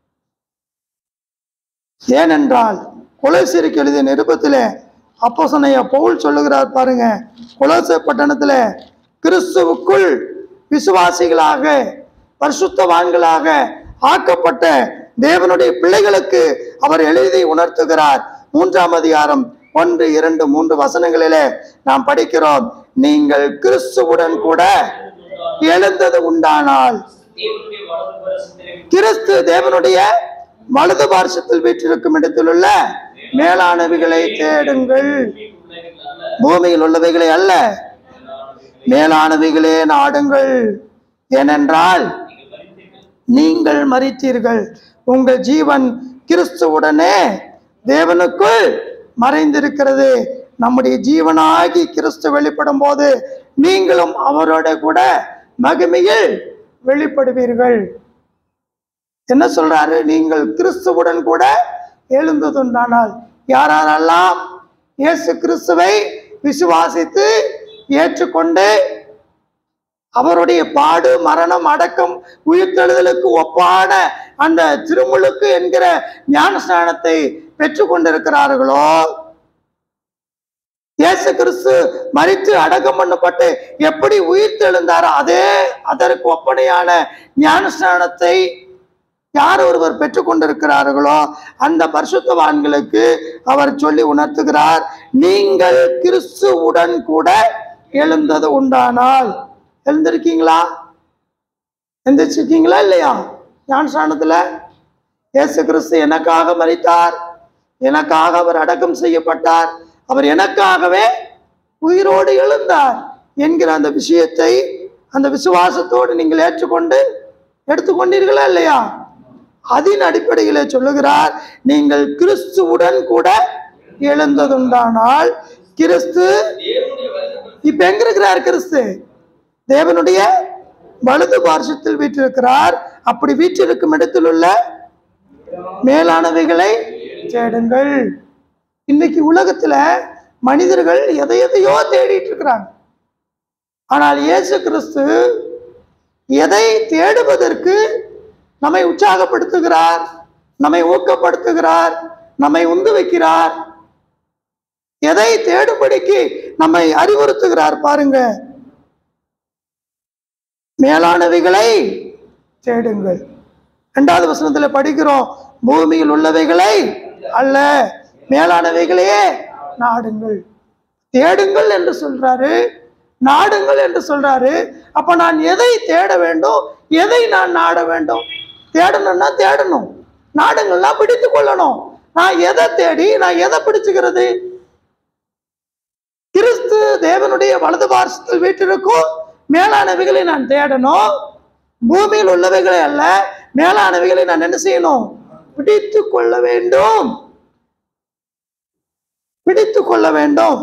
ஏனென்றால் குலசிற்கு எழுதிய நிருபத்திலே அப்போசனைய பவுல் சொல்லுகிறார் பாருங்க குலச பட்டணத்துல கிறிஸ்துவுக்குள் விசுவாசிகளாக பரிசுத்தவான்களாக ஆக்கப்பட்ட தேவனுடைய பிள்ளைகளுக்கு அவர் எழுதி உணர்த்துகிறார் மூன்றாம் அதிகாரம் ஒன்று இரண்டு மூன்று வசனங்களிலே நாம் படிக்கிறோம் நீங்கள் கிறிஸ்துவுடன் கூட எழுந்தது உண்டானால் தேவனுடைய வலது பரிசுத்தரை கிறிஸ்து தேவனுடைய வலது பார்சத்தில் வீற்றிருக்கும் இடத்தில் உள்ள மேலானவைகளை தேடுங்கள் உள்ளவைகள் அல்ல பூமியில் உள்ளவைகளை அல்ல மேலானவைகளே நாடுங்கள் ஏனென்றால் நீங்கள் மறித்தீர்கள் உங்கள் ஜீவன் கிறிஸ்துவுடனே தேவனுக்குள் மறைந்திருக்கிறது நம்முடைய ஜீவனாகி கிறிஸ்து வெளிப்படும் போது நீங்களும் அவரோட கூட மகிமையில் வெளிப்படுவீர்கள் என்ன சொல்றாரு நீங்கள் கிறிஸ்துவுடன் கூட எழுந்ததுண்டானால் யாரெல்லாம் இயேசு கிறிஸ்துவை விசுவாசித்து ஏற்றுக்கொண்டு அவருடைய பாடு மரணம் அடக்கம் உயிர்த்தெழுதலுக்கு ஒப்பான அந்த திருமுழுக்கு என்கிற ஞானஸ்நானத்தை பெற்று கொண்டிருக்கிறார்களோ இயேசு கிறிஸ்து மரித்து அடக்கம் பண்ணப்பட்டு எப்படி உயிர் தெழுந்தாரோ அதே அதற்கு ஒப்பனையான ஞானஸ்நானத்தை யார் ஒருவர் பெற்றுக் கொண்டிருக்கிறார்களோ அந்த பரிசுத்தவான்களுக்கு அவர் சொல்லி உணர்த்துகிறார் நீங்கள் கிறிஸ்துவுடன் கூட எழுந்தது உண்டானால் எழுந்திருக்கீங்களா எந்திரிச்சிருக்கீங்களா இல்லையா ஞானஸ்நானத்துல இயேசு கிறிஸ்து எனக்காக மரித்தார் எனக்காக அவர் அடக்கம் செய்யப்பட்டார் அவர் எனக்காகவே உயிரோடு எழுந்தார் என்கிற அந்த விஷயத்தை அந்த விசுவாசத்தோடு நீங்கள் ஏற்றுக்கொண்டு எடுத்துக்கொண்டீர்களா இல்லையா அதன் அடிப்படையிலே சொல்லுகிறார் நீங்கள் கிறிஸ்துவுடன் கூட எழுந்ததுண்டானால் கிறிஸ்து தேவனுடைய வலது இப்ப எங்க இருக்கிறார் கிறிஸ்து தேவனுடைய வலது பார்சத்தில் வீற்றிருக்கிறார் அப்படி வீற்றிருக்கும் இடத்தில் உள்ள மேலானவைகளை தேடுங்கள் இன்னைக்கு உலகத்துல மனிதர்கள் எதை எதையோ தேடிட்டு இருக்கிறாங்க ஆனால் இயேசு கிறிஸ்து எதை தேடுவதற்கு நம்மை உற்சாகப்படுத்துகிறார் நம்மை ஊக்கப்படுத்துகிறார் நம்மை உந்து வைக்கிறார் எதை தேடும்படிக்கு நம்மை அறிவுறுத்துகிறார் பாருங்க மேலானவைகளை தேடுங்கள் இரண்டாவது வசனத்துல படிக்கிறோம் பூமியில் உள்ளவைகளை அல்ல மேலானவைகளையே நாடுங்கள் தேடுங்கள் என்று சொல்றாரு நாடுங்கள் என்று சொல்றாரு அப்ப நான் எதை தேட வேண்டும் எதை நான் நாட வேண்டும் தேடணும்னா தேடணும் நாடுங்கள்னா பிடித்து கொள்ளணும் நான் எதை தேடி நான் எதை பிடிச்சுக்கிறது கிறிஸ்து தேவனுடைய வலது பார்சத்தில் வீட்டிற்கும் மேலானவைகளை நான் தேடணும் பூமியில் உள்ளவைகளை அல்ல மேலானவைகளை நான் என்ன செய்யணும் பிடித்து கொள்ள வேண்டும் பிடித்து கொள்ள வேண்டும்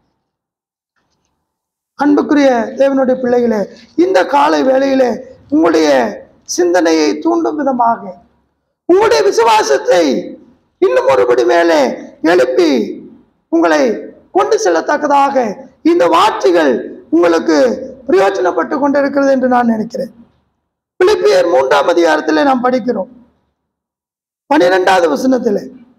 அன்புக்குரிய தேவனுடைய பிள்ளைகளே இந்த காலை வேளையிலே உங்களுடைய சிந்தனையை தூண்டும் விதமாக உங்களுடைய விசுவாசத்தை இன்னும் ஒருபடி மேலே எழுப்பி உங்களை கொண்டு செல்லத்தக்கதாக இந்த வார்த்தைகள் உங்களுக்கு பிரயோஜனப்பட்டு கொண்டிருக்கிறது என்று நான் நினைக்கிறேன் பிலிப்பியர் மூன்றாம் அதிகாரத்திலே நாம் படிக்கிறோம் பனிரெண்டாவது வசனத்திலே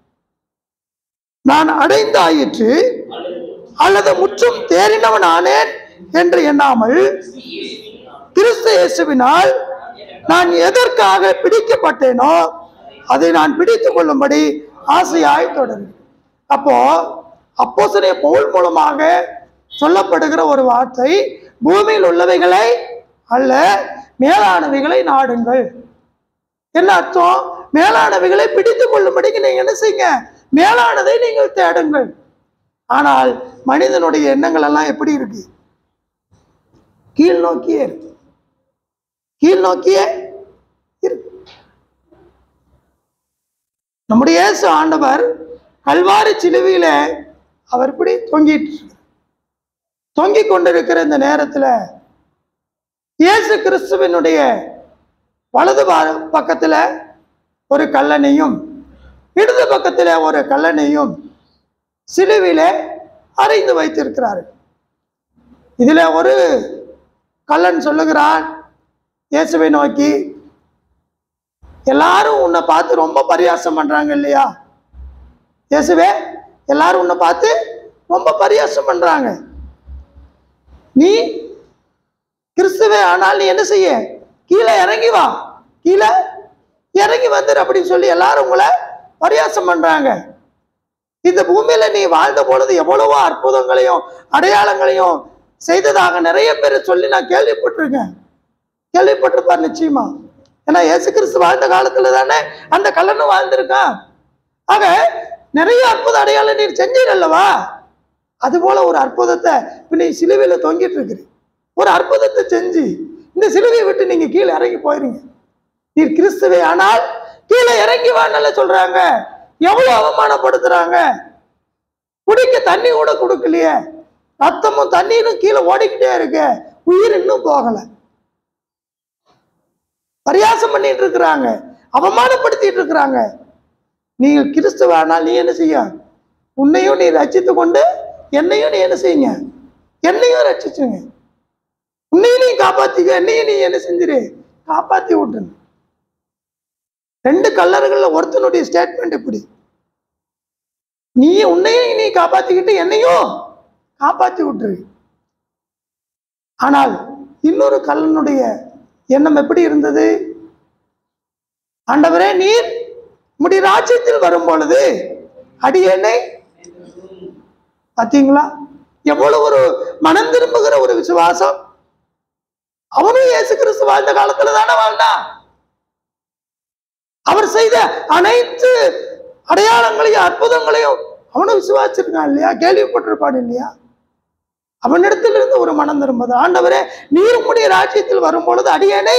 நான் அடைந்தாயிற்று அல்லது முற்றும் தேறினவன் ஆனேன் என்று எண்ணாமல் கிறிஸ்து இயேசுவினால் நான் எதற்காக பிடிக்கப்பட்டேனோ அதை நான் பிடித்துக் கொள்ளும்படி ஆசையாய் தொடரும் அப்போ அப்போசனைய பவுல் மூலமாக சொல்லப்படுகிற ஒரு வார்த்தை பூமியில் உள்ளவைகளை அல்ல மேலானவைகளை நாடுங்கள் என்ன அர்த்தம் மேலானவைகளை பிடித்துக் கொள்ளும்படிக்கு நீங்க என்ன செய்யுங்க மேலானதை நீங்கள் தேடுங்கள் ஆனால் மனிதனுடைய எண்ணங்கள் எல்லாம் எப்படி இருக்கு கீழ் நோக்கியே இருக்கு கீழ் நோக்கியே இருக்கு நம்முடைய இயேசு ஆண்டவர் கல்வாரி சிலுவையில அவர் இப்படி தொங்கிட்டு இருக்கார். தொங்கிக் கொண்டிருக்கிற இந்த நேரத்துல இயேசு கிறிஸ்துவனுடைய வலது பா- பக்கத்துல ஒரு கல்லணையும் இடது பக்கத்துல ஒரு கல்லணையும் சிலுவையிலே அறைந்து வைத்திருக்கிறார்கள் இதுல ஒரு கள்ளன் சொல்லுகிறான் இயேசுவை நோக்கி எல்லாரும் உன்னை பார்த்து ரொம்ப பரியாசம் பண்றாங்க இல்லையா இயேசுவே எல்லாரும் உன்னை பார்த்து ரொம்ப பரியாசம் பண்றாங்க நீ கிறிஸ்துவே ஆனால் நீ என்ன செய்ய கீழே இறங்கி வா கீழே இறங்கி வந்துரு அப்படின்னு சொல்லி எல்லாரும் உங்களை பரியாசம் பண்றாங்க இந்த பூமியில நீ வாழ்ந்த பொழுது எவ்வளவோ அற்புதங்களையும் அடையாளங்களையும் செய்ததாக நிறைய பேர் சொல்லி நான் கேள்விப்பட்டிருக்கேன் கேள்விப்பட்டிருப்பார் நிச்சயமா ஏன்னா இயேசு கிறிஸ்து வாழ்ந்த காலத்துல தானே அந்த கல்லனும் வாழ்ந்திருக்கான் ஆக நிறைய அற்புத அடையாளம் நீர் செஞ்சீர் அல்லவா அது போல ஒரு அற்புதத்தை இப்ப நீ சிலுவையில தொங்கிட்டு இருக்கிற ஒரு அற்புதத்தை செஞ்சு இந்த சிலுவையை விட்டு நீங்க கீழே இறங்கி போயிருங்க நீர் கிறிஸ்துவே ஆனால் கீழே இறங்கி வான்னு சொல்றாங்க எவ்வளவு அவமானப்படுத்துறாங்க குடிக்க தண்ணி கூட கொடுக்கலையே ரத்தமும் தண்ணீரும் கீழே ஓடிக்கிட்டே இருக்கு உயிர் இன்னும் போகல பரியாசம் பண்ணிட்டு இருக்கிறாங்க அவமானப்படுத்திட்டு இருக்கிறாங்க நீங்கள் கிறிஸ்துவானால் நீ என்ன செய்ய உன்னையும் நீ ரட்சித்து கொண்டு என்னையும் நீ என்ன செய்யுங்க என்னையும் ரட்சிச்சுங்க உன்னையும் நீ காப்பாத்திக்க என்னையும் நீ என்ன செஞ்சிரு காப்பாத்தி விட்டுரு ரெண்டு கல்லர்கள்ல ஒருத்தனுடைய ஸ்டேட்மெண்ட் இப்படி நீ உன்னையும் நீ காப்பாத்திக்கிட்டு என்னையும் காப்பாத்தி விட்டுரு ஆனால் இன்னொரு கல்லனுடைய எண்ணம் எப்படி இருந்தது ஆண்டவரே நீர் உம்முடைய ராஜ்யத்தில் வரும் பொழுது அடியேனை பாத்தீங்களா எவ்வளவு ஒரு மனம் திரும்புகிற ஒரு விசுவாசம் அவனும் இயேசு கிறிஸ்து வாழ்ந்த காலத்துல தானே வாழ்ந்தான் அவர் செய்த அனைத்து அடையாளங்களையும் அற்புதங்களையும் அவனும் விசுவாசிருக்கான் இல்லையா கேள்விப்பட்டிருப்பான் இல்லையா அவனிடத்திலிருந்து ஒரு மனம் திரும்புது ஆண்டவரே நீர் உம்முடைய ராஜ்யத்தில் வரும் பொழுது அடியேனை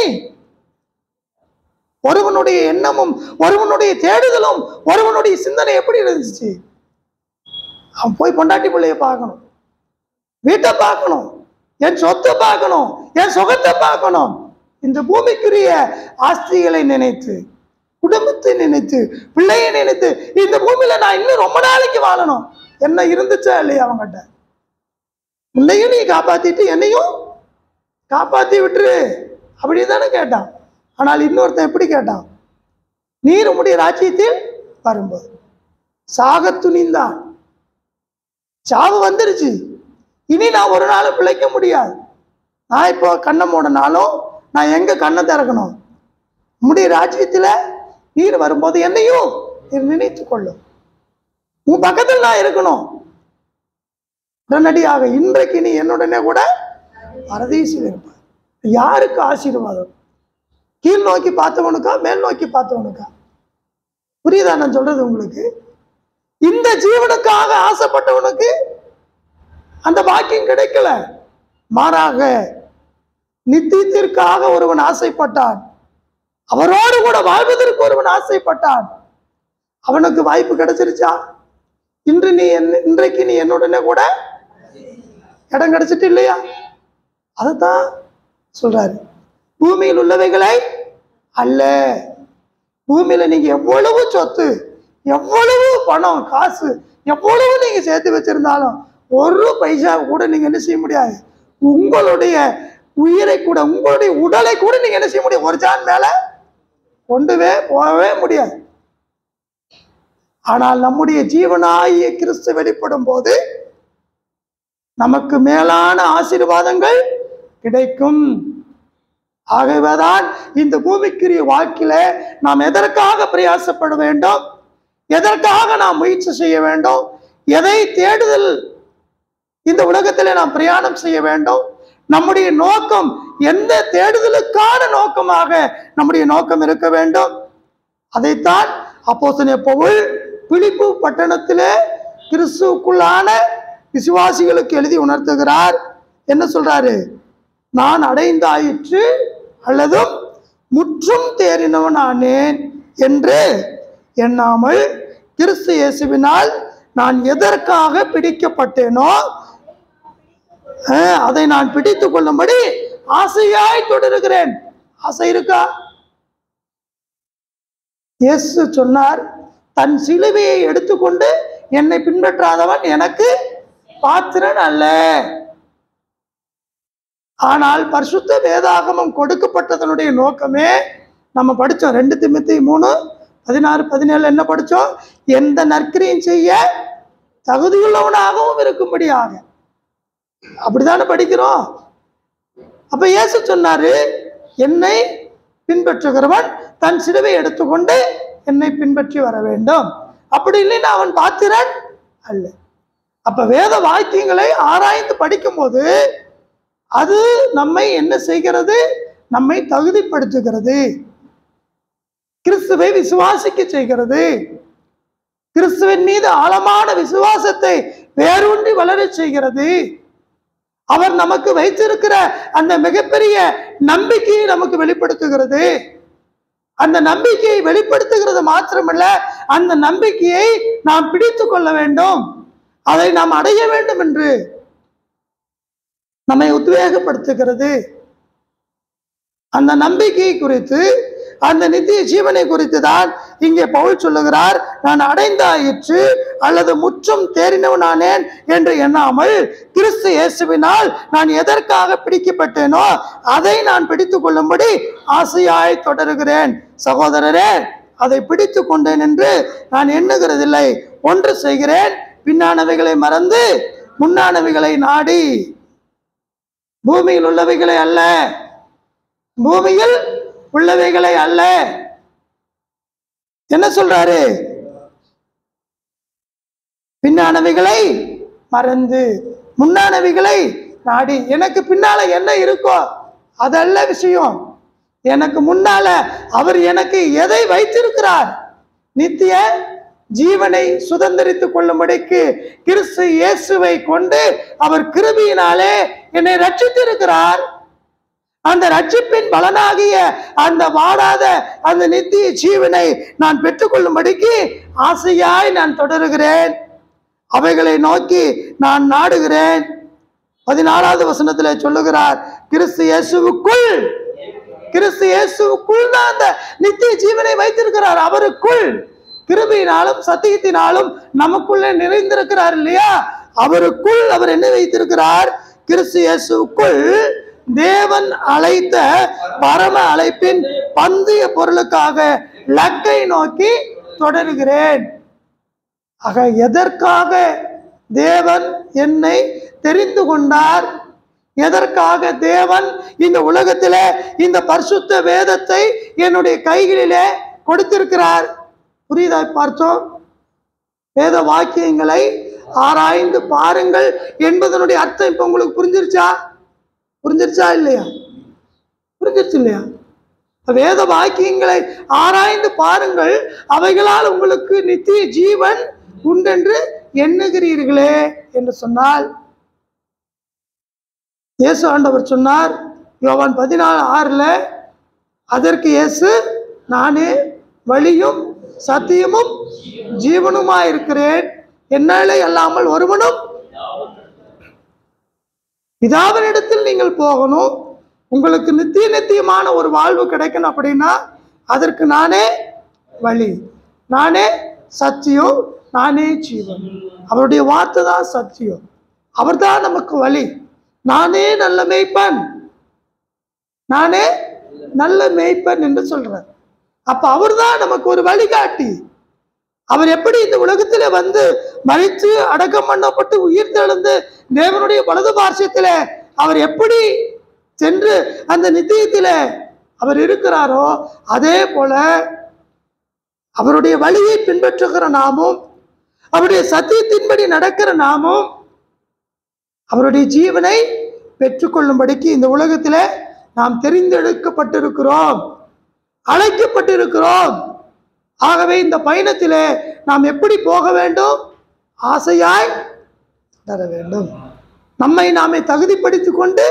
ஒருவனுடைய எண்ணமும் ஒருவனுடைய தேடுதலும் ஒருவனுடைய சிந்தனை எப்படி இருந்துச்சு அவன் போய் பொண்டாட்டி பிள்ளைய பார்க்கணும் வீட்டை பார்க்கணும் என் சொத்தை பார்க்கணும் என் சுகத்தை பார்க்கணும் இந்த பூமிக்குரிய ஆஸ்திகளை நினைத்து குடும்பத்தை நினைத்து பிள்ளையை நினைத்து இந்த பூமியில நான் இன்னும் ரொம்ப நாளைக்கு வாழணும் என்ன இருந்துச்சா இல்லையா அவங்ககிட்ட உன்னையும் நீ காப்பாத்திட்டு என்னையும் காப்பாத்தி விட்டுரு அப்படிதானே கேட்டான் ஆனால் இன்னொருத்தன் எப்படி கேட்டான் நீர் உம்முடைய ராஜ்யத்தில் வரும்போது சாக துணிந்தான் சாவு வந்துருச்சு இனி நான் ஒரு நாள் பிழைக்க முடியாது நான் இப்போ கண்ணை மூடினாலும் நான் எங்க கண்ணை திறக்கணும் உம்முடைய ராஜ்யத்துல நீர் வரும்போது என்னையும் நீர் நினைத்து கொள்ளும் உன் பக்கத்தில் நான் இருக்கணும் உடனடியாக இன்றைக்கு நீ என்னுடனே கூட பரதேசில் இருப்பார் யாருக்கு ஆசீர்வாதம் கீழ் நோக்கி பார்த்தவனுக்கா மேல் நோக்கி பார்த்தவனுக்கா புரியுதா நான் சொல்றது உங்களுக்கு இந்த ஜீவனுக்காக ஆசைப்பட்டவனுக்கு அந்த பாக்கியம் கிடைக்கல மாறாக நித்தியத்திற்காக ஒருவன் ஆசைப்பட்டான் அவரோடு கூட வாழ்வதற்கு ஒருவன் ஆசைப்பட்டான் அவனுக்கு வாய்ப்பு கிடைச்சிருச்சா இன்று நீ என்ன இன்றைக்கு நீ என்னுடனே கூட இடம் கிடைச்சிட்டு இல்லையா அதைத்தான் சொல்றாரு பூமியில் உள்ளவைகளை அல்ல பூமியில நீங்க எவ்வளவு சொத்து எவ்வளவு பணம் காசு எவ்வளவு நீங்க சேர்த்து வச்சிருந்தாலும் ஒரு பைசா கூட நீங்க என்ன செய்ய முடியாது உங்களுடைய உயிரை கூட உங்களுடைய உடலை கூட நீங்க என்ன செய்ய முடியும் ஒரு ஜான் மேல கொண்டுவே போகவே முடியாது ஆனால் நம்முடைய ஜீவனாகிய கிறிஸ்து வெளிப்படும் போது நமக்கு மேலான ஆசீர்வாதங்கள் கிடைக்கும் ஆகவேதான் இந்த பூமிக்குரிய வாழ்க்கையில நாம் எதற்காக பிரயாசப்பட வேண்டும் எதற்காக நாம் முயற்சி செய்ய வேண்டும் எதை தேடுதல் இந்த உலகத்திலே நாம் பிரயாணம் செய்ய வேண்டும் நம்முடைய நோக்கம் எந்த தேடுதலுக்கான நோக்கமாக நம்முடைய நோக்கம் இருக்க வேண்டும் அதைத்தான் அப்போஸ்தலன் பவுல் பிலிப்பு பட்டணத்திலே கிறிஸ்துவுக்குள்ளான விசுவாசிகளுக்கு எழுதி உணர்த்துகிறார் என்ன சொல்றாரு நான் அடைந்தாயிற்று அல்லதும் முற்றும் தேறினவனானேன் என்று எண்ணாமல் கிறிஸ்து இயேசுவினால் நான் எதற்காக பிடிக்கப்பட்டேனோ அஹ், அதை நான் பிடித்துக் கொள்ளும்படி ஆசையாய் தொடருகிறேன் ஆசை இருக்கா இயேசு சொன்னார் தன் சிலுவையை எடுத்துக்கொண்டு என்னை பின்பற்றாதவன் எனக்கு பாத்திரன் அல்ல ஆனால் பரிசுத்த வேதாகமம் கொடுக்கப்பட்டதனுடைய நோக்கமே நம்ம படிச்சோம் ரெண்டு திமுத்தி மூணு பதினாறு பதினேழு என்ன படிச்சோம் எந்த நற்கிரியும் செய்ய தகுதியுள்ளவனாகவும் இருக்கும்படியாக அப்படித்தானே படிக்கிறோம் அப்ப இயேசு சொன்னாரு என்னை பின்பற்றுகிறவன் தன் சிலுவை எடுத்துக்கொண்டு என்னை பின்பற்றி வர வேண்டும் அப்படி இல்லைன்னா அவன் பாத்திரன் அல்ல அப்ப வேத வாக்கியங்களை ஆராய்ந்து படிக்கும்போது அது நம்மை என்ன செய்கிறது நம்மை தகுதிப்படுத்துகிறது கிறிஸ்துவை விசுவாசிக்க செய்கிறது கிறிஸ்துவின் மீது ஆழமான விசுவாசத்தை வேரூன்றி வளரச் செய்கிறது அவர் நமக்கு வைத்திருக்கிற அந்த மிகப்பெரிய நம்பிக்கையை நமக்கு வெளிப்படுத்துகிறது அந்த நம்பிக்கையை வெளிப்படுத்துகிறது மாத்திரமல்ல அந்த நம்பிக்கையை நாம் பிடித்து கொள்ள வேண்டும் அதை நாம் அடைய வேண்டும் என்று நம்மை உத்வேகப்படுத்துகிறது அந்த நம்பிக்கை குறித்து அந்த நித்திய ஜீவனை குறித்து தான் இங்கே பவுல் சொல்லுகிறார் நான் அடைந்தாயிற்று அல்லது முற்றும் தேறினவனானேன் என்று எண்ணாமல் கிறிஸ்து இயேசுவினால் நான் எதற்காக பிடிக்கப்பட்டேனோ அதை நான் பிடித்துக் கொள்ளும்படி ஆசையாய் தொடருகிறேன் சகோதரரே அதை பிடித்து கொண்டேன் என்று நான் எண்ணுகிறதில்லை ஒன்று செய்கிறேன் பின்னானவைகளை மறந்து முன்னானவைகளை நாடி பூமியில் உள்ளவைகளை அல்ல பூமியில் உள்ளவைகளை அல்ல என்ன சொல்றாரு பின்னானவைகளை மறந்து முன்னானவைகளை நாடி எனக்கு பின்னால என்ன இருக்கோ அதல்ல விஷயம் எனக்கு முன்னால அவர் எனக்கு எதை வைத்திருக்கிறார் நித்திய ஜீவனை சுதந்திரித்துக் கொள்ளும்படிக்கு கிறிஸ்து இயேசுவை கொண்டு அவர் கிருபியினாலே என்னை ரட்சித்திருக்கிறார் அந்த ரட்சிப்பின் பலனாகிய அந்த வாடாத அந்த நித்திய ஜீவனை நான் பெற்றுக்கொள்ளும்படிக்கு ஆசையாய் நான் தொடருகிறேன் அவைகளை நோக்கி நான் நாடுகிறேன் பதினாலாவது வசனத்துல சொல்லுகிறார் கிறிஸ்து இயேசுவுக்குள் கிறிஸ்து இயேசுவுக்குள் தான் அந்த நித்திய ஜீவனை வைத்திருக்கிறார் அவருக்குள் கிருபையினாலும் சத்தியத்தினாலும் நமக்குள்ளே நிறைந்திருக்கிறார் இல்லையா அவருக்குள் அவர் என்ன வைத்திருக்கிறார் கிறிஸ்து இயேசுவுக்குள் தேவன் அழைத்த பரம அழைப்பின் பந்தய பொருளுக்காக லக்கை நோக்கி தொடருகிறேன் ஆக எதற்காக தேவன் என்னை தெரிந்து கொண்டார் எதற்காக தேவன் இந்த உலகத்திலே இந்த பரிசுத்த வேதத்தை என்னுடைய கைகளிலே கொடுத்திருக்கிறார் புரியுதா பார்த்தோம் வேத வாக்கியங்களை ஆராய்ந்து பாருங்கள் என்பதனுடைய அர்த்தம் இப்ப உங்களுக்கு புரிஞ்சிருச்சா புரிஞ்சிருச்சா இல்லையா புரிஞ்சிருச்சு இல்லையா வேத வாக்கியங்களை ஆராய்ந்து பாருங்கள் அவைகளால் உங்களுக்கு நித்திய ஜீவன் உண்டென்று எண்ணுகிறீர்களே என்று சொன்னால் இயேசு ஆண்டவர் சொன்னார் யோவான் பதினாலு ஆறுல அதற்கு இயேசு நானே வழியும் சத்தியமும் ஜீவனுமா இருக்கிறேன் என்னாலே அல்லாமல் ஒருவனும் பிதாவினிடத்தில் நீங்கள் போகணும் உங்களுக்கு நித்திய நித்தியமான ஒரு வாழ்வு கிடைக்கணும் அப்படின்னா அதற்கு நானே வழி நானே சத்தியம் நானே ஜீவன் அவருடைய வார்த்தை தான் சத்தியம் அவர்தான் நமக்கு வழி நானே நல்ல மேய்ப்பன் நானே நல்ல மேய்ப்பன் என்று சொல்றார் அப்ப அவர்தான் நமக்கு ஒரு வழிகாட்டி அவர் எப்படி இந்த உலகத்துல வந்து மறித்து அடக்கம் பண்ணப்பட்டு உயிர் தெழுந்து தேவனுடைய வலது பார்சியத்துல அவர் எப்படி சென்று அந்த நித்தியத்தில அவர் இருக்கிறாரோ அதே போல அவருடைய வழியை பின்பற்றுகிற நாமும் அவருடைய சத்தியத்தின்படி நடக்கிற நாமும் அவருடைய ஜீவனை பெற்றுக்கொள்ளும்படிக்கு இந்த உலகத்திலே நாம் தெரிந்தெடுக்கப்பட்டிருக்கிறோம் அழைக்கப்பட்டிருக்கிறோம் ஆகவே இந்த பயணத்திலே நாம் எப்படி போக வேண்டும் ஆசையாய் தர வேண்டும் நம்மை நாமே தகுதிப்படுத்திக் கொண்டு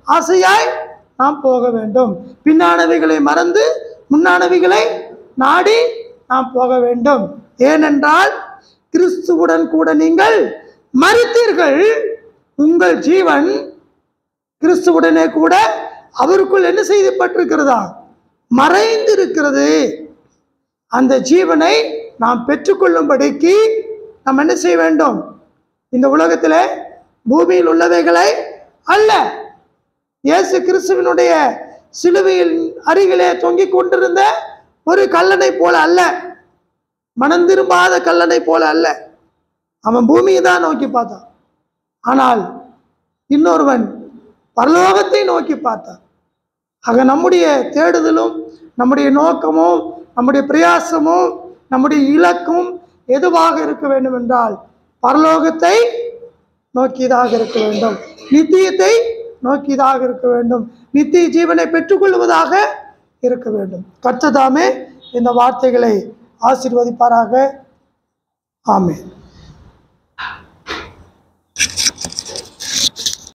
ஆசையாய் நாம் போக வேண்டும் பின்னானவைகளை மறந்து முன்னானவைகளை நாடி நாம் போக வேண்டும் ஏனென்றால் கிறிஸ்துவுடன் கூட நீங்கள் மறித்தீர்கள் உங்கள் ஜீவன் கிறிஸ்துவுடனே கூட அவருக்குள் என்ன செய்யப்பட்டிருக்கிறதா மறைந்திருக்கிறது அந்த ஜீவனை நாம் பெற்றுக்கொள்ளும்படிக்கு நாம் என்ன செய்ய வேண்டும் இந்த உலகத்திலே பூமியில் உள்ளவைகளை அல்ல இயேசு கிறிஸ்துவினுடைய சிலுவையில் அருகிலே தொங்கிக் கொண்டிருந்த ஒரு கல்லனை போல அல்ல மனம் திரும்பாத கல்லனை போல அல்ல அவன் பூமியை தான் நோக்கி பார்த்தான் ஆனால் இன்னொருவன் பரலோகத்தை நோக்கி பார்த்தான் ஆக நம்முடைய தேடுதலும் நம்முடைய நோக்கமும் நம்முடைய பிரயாசமும் நம்முடைய இலக்கும் எதுவாக இருக்க வேண்டும் என்றால் பரலோகத்தை நோக்கியதாக இருக்க வேண்டும் நித்தியத்தை நோக்கியதாக இருக்க வேண்டும் நித்திய ஜீவனை பெற்றுக்கொள்வதாக இருக்க வேண்டும் கர்த்ததாமே இந்த வார்த்தைகளை ஆசீர்வதிப்பாராக ஆமென்